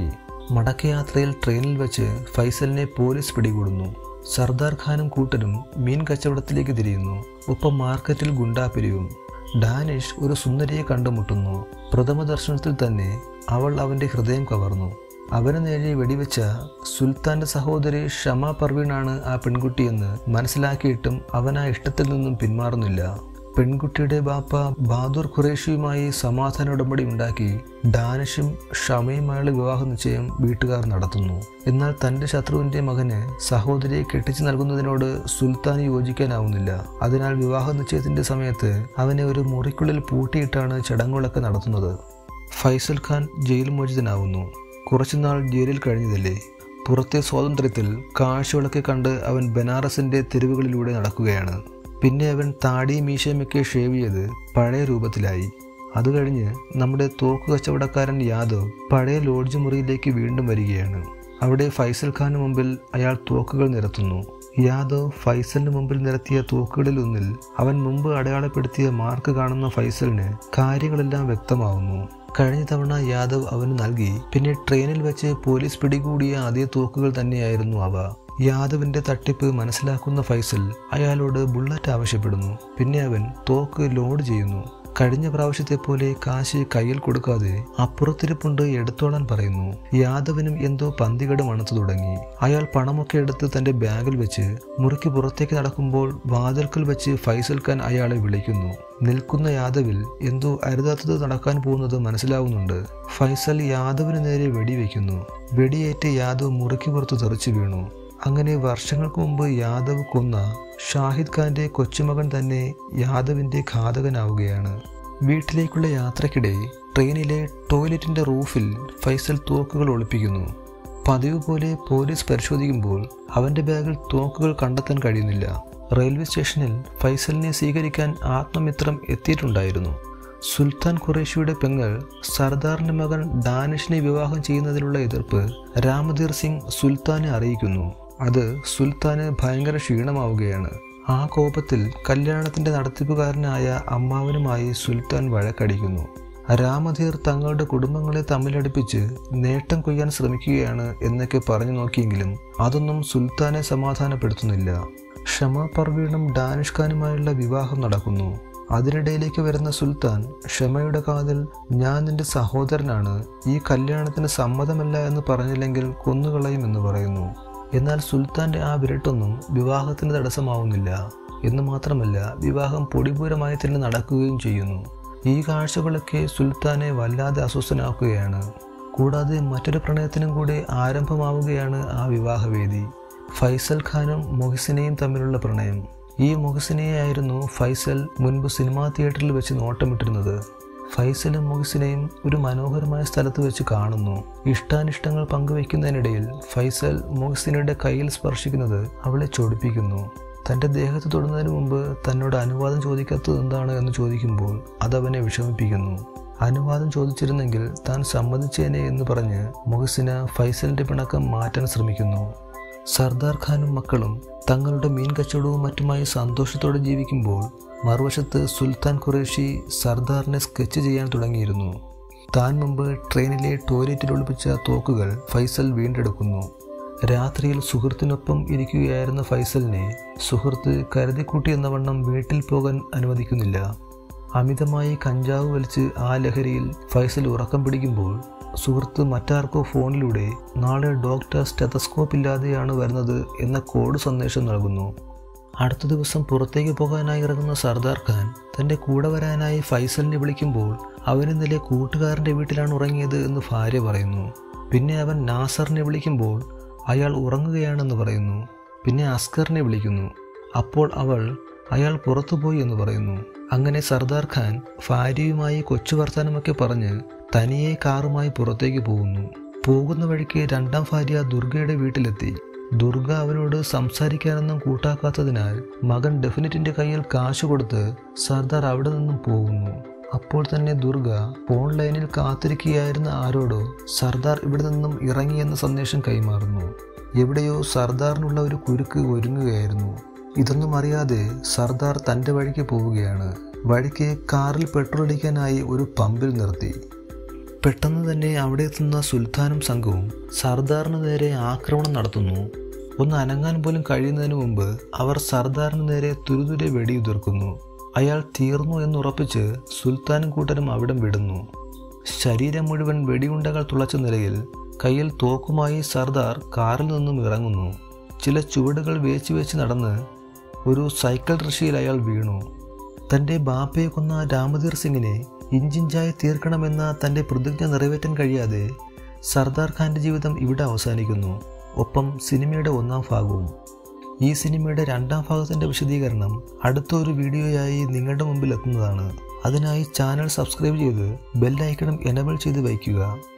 മടക്കയാത്രയിൽ ട്രെയിനിൽ വെച്ച് ഫൈസലിനെ പോലീസ് പിടികൂടുന്നു സർദാർ ഖാനും കൂട്ടരും മീൻ കച്ചവടത്തിലേക്ക് തിരിയുന്നു ഒപ്പം മാർക്കറ്റിൽ ഗുണ്ടാപിരിവും ഡാനിഷ് ഒരു സുന്ദരിയെ കണ്ടുമുട്ടുന്നു പ്രഥമ ദർശനത്തിൽ തന്നെ അവൾ അവൻ്റെ ഹൃദയം കവർന്നു അവന് നേരെ വെടിവെച്ച സുൽത്താന്റെ സഹോദരി ഷമ പർവീണാണ് ആ പെൺകുട്ടിയെന്ന് മനസ്സിലാക്കിയിട്ടും അവൻ ആ ഇഷ്ടത്തിൽ നിന്നും പിന്മാറുന്നില്ല പെൺകുട്ടിയുടെ ബാപ്പ ബഹാദൂർ ഖുറേഷിയുമായി സമാധാന ഉടമ്പടി ഉണ്ടാക്കി ഡാനിഷും ഷമയുമായുള്ള വിവാഹ നിശ്ചയം വീട്ടുകാർ നടത്തുന്നു എന്നാൽ തന്റെ ശത്രുവിന്റെ മകന് സഹോദരിയെ കെട്ടിച്ചു നൽകുന്നതിനോട് സുൽത്താൻ യോജിക്കാനാവുന്നില്ല അതിനാൽ വിവാഹ നിശ്ചയത്തിന്റെ സമയത്ത് അവനെ ഒരു മുറിക്കുള്ളിൽ പൂട്ടിയിട്ടാണ് ചടങ്ങുകളൊക്കെ നടത്തുന്നത് ഫൈസൽ ഖാൻ ജയിൽ മോചിതനാവുന്നു കുറച്ചുനാൾ ജയിലിൽ കഴിഞ്ഞതല്ലേ പുറത്തെ സ്വാതന്ത്ര്യത്തിൽ കാഴ്ചകളൊക്കെ കണ്ട് അവൻ ബനാറസിന്റെ തെരുവുകളിലൂടെ നടക്കുകയാണ് പിന്നെ അവൻ താടിയും മീശയുമൊക്കെ ഷേവ് ചെയ്ത് പഴയ രൂപത്തിലായി അത് കഴിഞ്ഞ് നമ്മുടെ തോക്ക് കച്ചവടക്കാരൻ യാദവ് പഴയ ലോഡ്ജ് മുറിയിലേക്ക് വീണ്ടും വരികയാണ് അവിടെ ഫൈസൽ ഖാന് മുമ്പിൽ അയാൾ തോക്കുകൾ നിരത്തുന്നു യാദവ് ഫൈസലിന് മുമ്പിൽ നിരത്തിയ തോക്കുകളിൽ ഒന്നിൽ അവൻ മുമ്പ് അടയാളപ്പെടുത്തിയ മാർക്ക് കാണുന്ന ഫൈസലിന് കാര്യങ്ങളെല്ലാം വ്യക്തമാവുന്നു കഴിഞ്ഞ തവണ യാദവ് അവന് നൽകി പിന്നെ ട്രെയിനിൽ വെച്ച് പോലീസ് പിടികൂടിയ അതേ തോക്കുകൾ തന്നെയായിരുന്നു അവ യാദവിന്റെ തട്ടിപ്പ് മനസ്സിലാക്കുന്ന ഫൈസൽ അയാളോട് ബുള്ളറ്റ് ആവശ്യപ്പെടുന്നു പിന്നെ അവൻ തോക്ക് ലോഡ് ചെയ്യുന്നു കഴിഞ്ഞ പ്രാവശ്യത്തെ പോലെ കാശ് കയ്യിൽ കൊടുക്കാതെ അപ്പുറത്തിരിപ്പുണ്ട് എടുത്തോളാൻ പറയുന്നു യാദവിനും എന്തോ പന്തികട് മണത്തു തുടങ്ങി അയാൾ പണമൊക്കെ എടുത്ത് തന്റെ ബാഗിൽ വെച്ച് മുറിക്ക് പുറത്തേക്ക് നടക്കുമ്പോൾ വാതിൽക്കൽ വെച്ച് ഫൈസൽ ഖാൻ അയാളെ വിളിക്കുന്നു നിൽക്കുന്ന യാദവിൽ എന്തോ അരുതാത്തത് നടക്കാൻ പോകുന്നത് മനസ്സിലാവുന്നുണ്ട് ഫൈസൽ യാദവിന് നേരെ വെടിവെക്കുന്നു വെടിയേറ്റ് യാദവ് മുറിക്ക് പുറത്ത് തെറിച്ചു വീണു അങ്ങനെ വർഷങ്ങൾക്ക് മുമ്പ് യാദവ് കൊന്ന ഷാഹിദ് ഖാന്റെ കൊച്ചുമകൻ തന്നെ യാദവിന്റെ ഘാതകനാവുകയാണ് വീട്ടിലേക്കുള്ള യാത്രക്കിടെ ട്രെയിനിലെ ടോയ്ലറ്റിന്റെ റൂഫിൽ ഫൈസൽ തോക്കുകൾ ഒളിപ്പിക്കുന്നു പതിവ് പോലെ പോലീസ് പരിശോധിക്കുമ്പോൾ അവന്റെ ബാഗിൽ തോക്കുകൾ കണ്ടെത്താൻ കഴിയുന്നില്ല റെയിൽവേ സ്റ്റേഷനിൽ ഫൈസലിനെ സ്വീകരിക്കാൻ ആത്മമിത്രം എത്തിയിട്ടുണ്ടായിരുന്നു സുൽത്താൻ ഖുറേഷിയുടെ പെങ്ങൾ സർദാറിന്റെ മകൻ ഡാനിഷിനെ വിവാഹം ചെയ്യുന്നതിലുള്ള എതിർപ്പ് രാമധീർ സിംഗ് സുൽത്താനെ അറിയിക്കുന്നു അത് സുൽത്താന് ഭയങ്കര ക്ഷീണമാവുകയാണ് ആ കോപത്തിൽ കല്യാണത്തിന്റെ നടത്തിപ്പുകാരനായ അമ്മാവനുമായി സുൽത്താൻ വഴക്കടിക്കുന്നു രാമധീർ തങ്ങളുടെ കുടുംബങ്ങളെ തമ്മിലടുപ്പിച്ച് നേട്ടം കൊയ്യാൻ ശ്രമിക്കുകയാണ് എന്നൊക്കെ പറഞ്ഞു നോക്കിയെങ്കിലും അതൊന്നും സുൽത്താനെ സമാധാനപ്പെടുത്തുന്നില്ല ഷമ പർവീണും ഡാനിഷ് ഖാനുമായുള്ള വിവാഹം നടക്കുന്നു അതിനിടയിലേക്ക് വരുന്ന സുൽത്താൻ ഷമയുടെ കാതിൽ ഞാൻ നിന്റെ സഹോദരനാണ് ഈ കല്യാണത്തിന് സമ്മതമല്ല എന്ന് പറഞ്ഞില്ലെങ്കിൽ കൊന്നുകളയും എന്ന് പറയുന്നു എന്നാൽ സുൽത്താന്റെ ആ വിരട്ടൊന്നും വിവാഹത്തിന് തടസ്സമാവുന്നില്ല എന്ന് മാത്രമല്ല വിവാഹം പൊടിപൂരമായി തന്നെ നടക്കുകയും ചെയ്യുന്നു ഈ കാഴ്ചകളൊക്കെ സുൽത്താനെ വല്ലാതെ അസ്വസ്ഥനാക്കുകയാണ് കൂടാതെ മറ്റൊരു പ്രണയത്തിനും കൂടി ആരംഭമാവുകയാണ് ആ വിവാഹവേദി ഫൈസൽ ഖാനും മൊഹിസിനെയും തമ്മിലുള്ള പ്രണയം ഈ മൊഹിസിനെയായിരുന്നു ഫൈസൽ മുൻപ് സിനിമാ തിയേറ്ററിൽ വെച്ച് നോട്ടമിട്ടിരുന്നത് ഫൈസലും മൊഹിസിനെയും ഒരു മനോഹരമായ സ്ഥലത്ത് വെച്ച് കാണുന്നു ഇഷ്ടാനിഷ്ടങ്ങൾ പങ്കുവെക്കുന്നതിനിടയിൽ ഫൈസൽ മൊഹിസിനയുടെ കയ്യിൽ സ്പർശിക്കുന്നത് അവളെ ചൊടിപ്പിക്കുന്നു തൻ്റെ ദേഹത്ത് തൊടുന്നതിന് മുമ്പ് തന്നോട് അനുവാദം ചോദിക്കാത്തത് എന്താണ് എന്ന് ചോദിക്കുമ്പോൾ അതവനെ വിഷമിപ്പിക്കുന്നു അനുവാദം ചോദിച്ചിരുന്നെങ്കിൽ താൻ സമ്മതിച്ചേനെ എന്ന് പറഞ്ഞ് മൊഹസിന ഫൈസലിന്റെ പിണക്കം മാറ്റാൻ ശ്രമിക്കുന്നു സർദാർ ഖാനും മക്കളും തങ്ങളുടെ മീൻ കച്ചവടവും മറ്റുമായി സന്തോഷത്തോടെ ജീവിക്കുമ്പോൾ മറുവശത്ത് സുൽത്താൻ ഖുറേഷി സർദാറിനെ സ്കെച്ച് ചെയ്യാൻ തുടങ്ങിയിരുന്നു താൻ മുമ്പ് ട്രെയിനിലെ ടോയ്ലറ്റിൽ ഒളിപ്പിച്ച തോക്കുകൾ ഫൈസൽ വീണ്ടെടുക്കുന്നു രാത്രിയിൽ സുഹൃത്തിനൊപ്പം ഇരിക്കുകയായിരുന്ന ഫൈസലിനെ സുഹൃത്ത് കരുതിക്കൂട്ടി എന്ന വണ്ണം വീട്ടിൽ പോകാൻ അനുവദിക്കുന്നില്ല അമിതമായി കഞ്ചാവ് വലിച്ച് ആ ലഹരിയിൽ ഫൈസൽ ഉറക്കം പിടിക്കുമ്പോൾ സുഹൃത്ത് മറ്റാർക്കോ ഫോണിലൂടെ നാളെ ഡോക്ടർ സ്റ്റെതസ്കോപ്പ് ഇല്ലാതെയാണ് വരുന്നത് എന്ന കോഡ് സന്ദേശം നൽകുന്നു അടുത്ത ദിവസം പുറത്തേക്ക് പോകാനായി ഇറങ്ങുന്ന സർദാർ ഖാൻ തൻ്റെ കൂടെ വരാനായി ഫൈസലിനെ വിളിക്കുമ്പോൾ അവൻ ഇന്നലെ കൂട്ടുകാരൻ്റെ വീട്ടിലാണ് ഉറങ്ങിയത് എന്ന് ഭാര്യ പറയുന്നു പിന്നെ അവൻ നാസറിനെ വിളിക്കുമ്പോൾ അയാൾ ഉറങ്ങുകയാണെന്ന് പറയുന്നു പിന്നെ അസ്കറിനെ വിളിക്കുന്നു അപ്പോൾ അവൾ അയാൾ പുറത്തുപോയി എന്ന് പറയുന്നു അങ്ങനെ സർദാർ ഖാൻ ഭാര്യയുമായി കൊച്ചു വർത്താനമൊക്കെ പറഞ്ഞ് തനിയെ കാറുമായി പുറത്തേക്ക് പോകുന്നു പോകുന്ന വഴിക്ക് രണ്ടാം ഭാര്യ ദുർഗയുടെ വീട്ടിലെത്തി ദുർഗ അവനോട് സംസാരിക്കാനൊന്നും കൂട്ടാക്കാത്തതിനാൽ മകൻ ഡെഫിനറ്റിന്റെ കയ്യിൽ കാശ് കൊടുത്ത് സർദാർ അവിടെ നിന്നും പോകുന്നു അപ്പോൾ തന്നെ ദുർഗ ഫോൺ ലൈനിൽ കാത്തിരിക്കുകയായിരുന്ന ആരോടോ സർദാർ ഇവിടെ നിന്നും ഇറങ്ങിയെന്ന സന്ദേശം കൈമാറുന്നു എവിടെയോ സർദാറിനുള്ള ഒരു കുരുക്ക് ഒരുങ്ങുകയായിരുന്നു ഇതൊന്നും അറിയാതെ സർദാർ തൻ്റെ വഴിക്ക് പോവുകയാണ് വഴിക്ക് കാറിൽ പെട്രോൾ അടിക്കാനായി ഒരു പമ്പിൽ നിർത്തി പെട്ടെന്ന് തന്നെ അവിടെ എത്തുന്ന സുൽത്താനും സംഘവും സർദാറിന് നേരെ ആക്രമണം നടത്തുന്നു ഒന്ന് അനങ്ങാൻ പോലും കഴിയുന്നതിന് മുമ്പ് അവർ സർദാറിന് നേരെ തുരുതുരെ വെടിയുതിർക്കുന്നു അയാൾ തീർന്നു എന്നുറപ്പിച്ച് സുൽത്താനും കൂട്ടരും അവിടം വിടുന്നു ശരീരം മുഴുവൻ വെടിയുണ്ടകൾ തുളച്ച നിലയിൽ കയ്യിൽ തോക്കുമായി സർദാർ കാറിൽ നിന്നും ഇറങ്ങുന്നു ചില ചുവടുകൾ വേച്ച് വെച്ച് നടന്ന് ഒരു സൈക്കിൾ ഋഷിയിൽ അയാൾ വീണു തൻ്റെ ബാപ്പയെ കൊന്ന രാമധീർ സിംഗിനെ ഇഞ്ചിഞ്ചായി തീർക്കണമെന്ന തൻ്റെ പ്രതിജ്ഞ നിറവേറ്റാൻ കഴിയാതെ സർദാർ ഖാൻ്റെ ജീവിതം ഇവിടെ അവസാനിക്കുന്നു ഒപ്പം സിനിമയുടെ ഒന്നാം ഭാഗവും ഈ സിനിമയുടെ രണ്ടാം ഭാഗത്തിൻ്റെ വിശദീകരണം അടുത്ത ഒരു വീഡിയോയായി നിങ്ങളുടെ മുമ്പിൽ എത്തുന്നതാണ് അതിനായി ചാനൽ സബ്സ്ക്രൈബ് ചെയ്ത് ബെല്ലൈക്കണം എനബിൾ ചെയ്ത് വയ്ക്കുക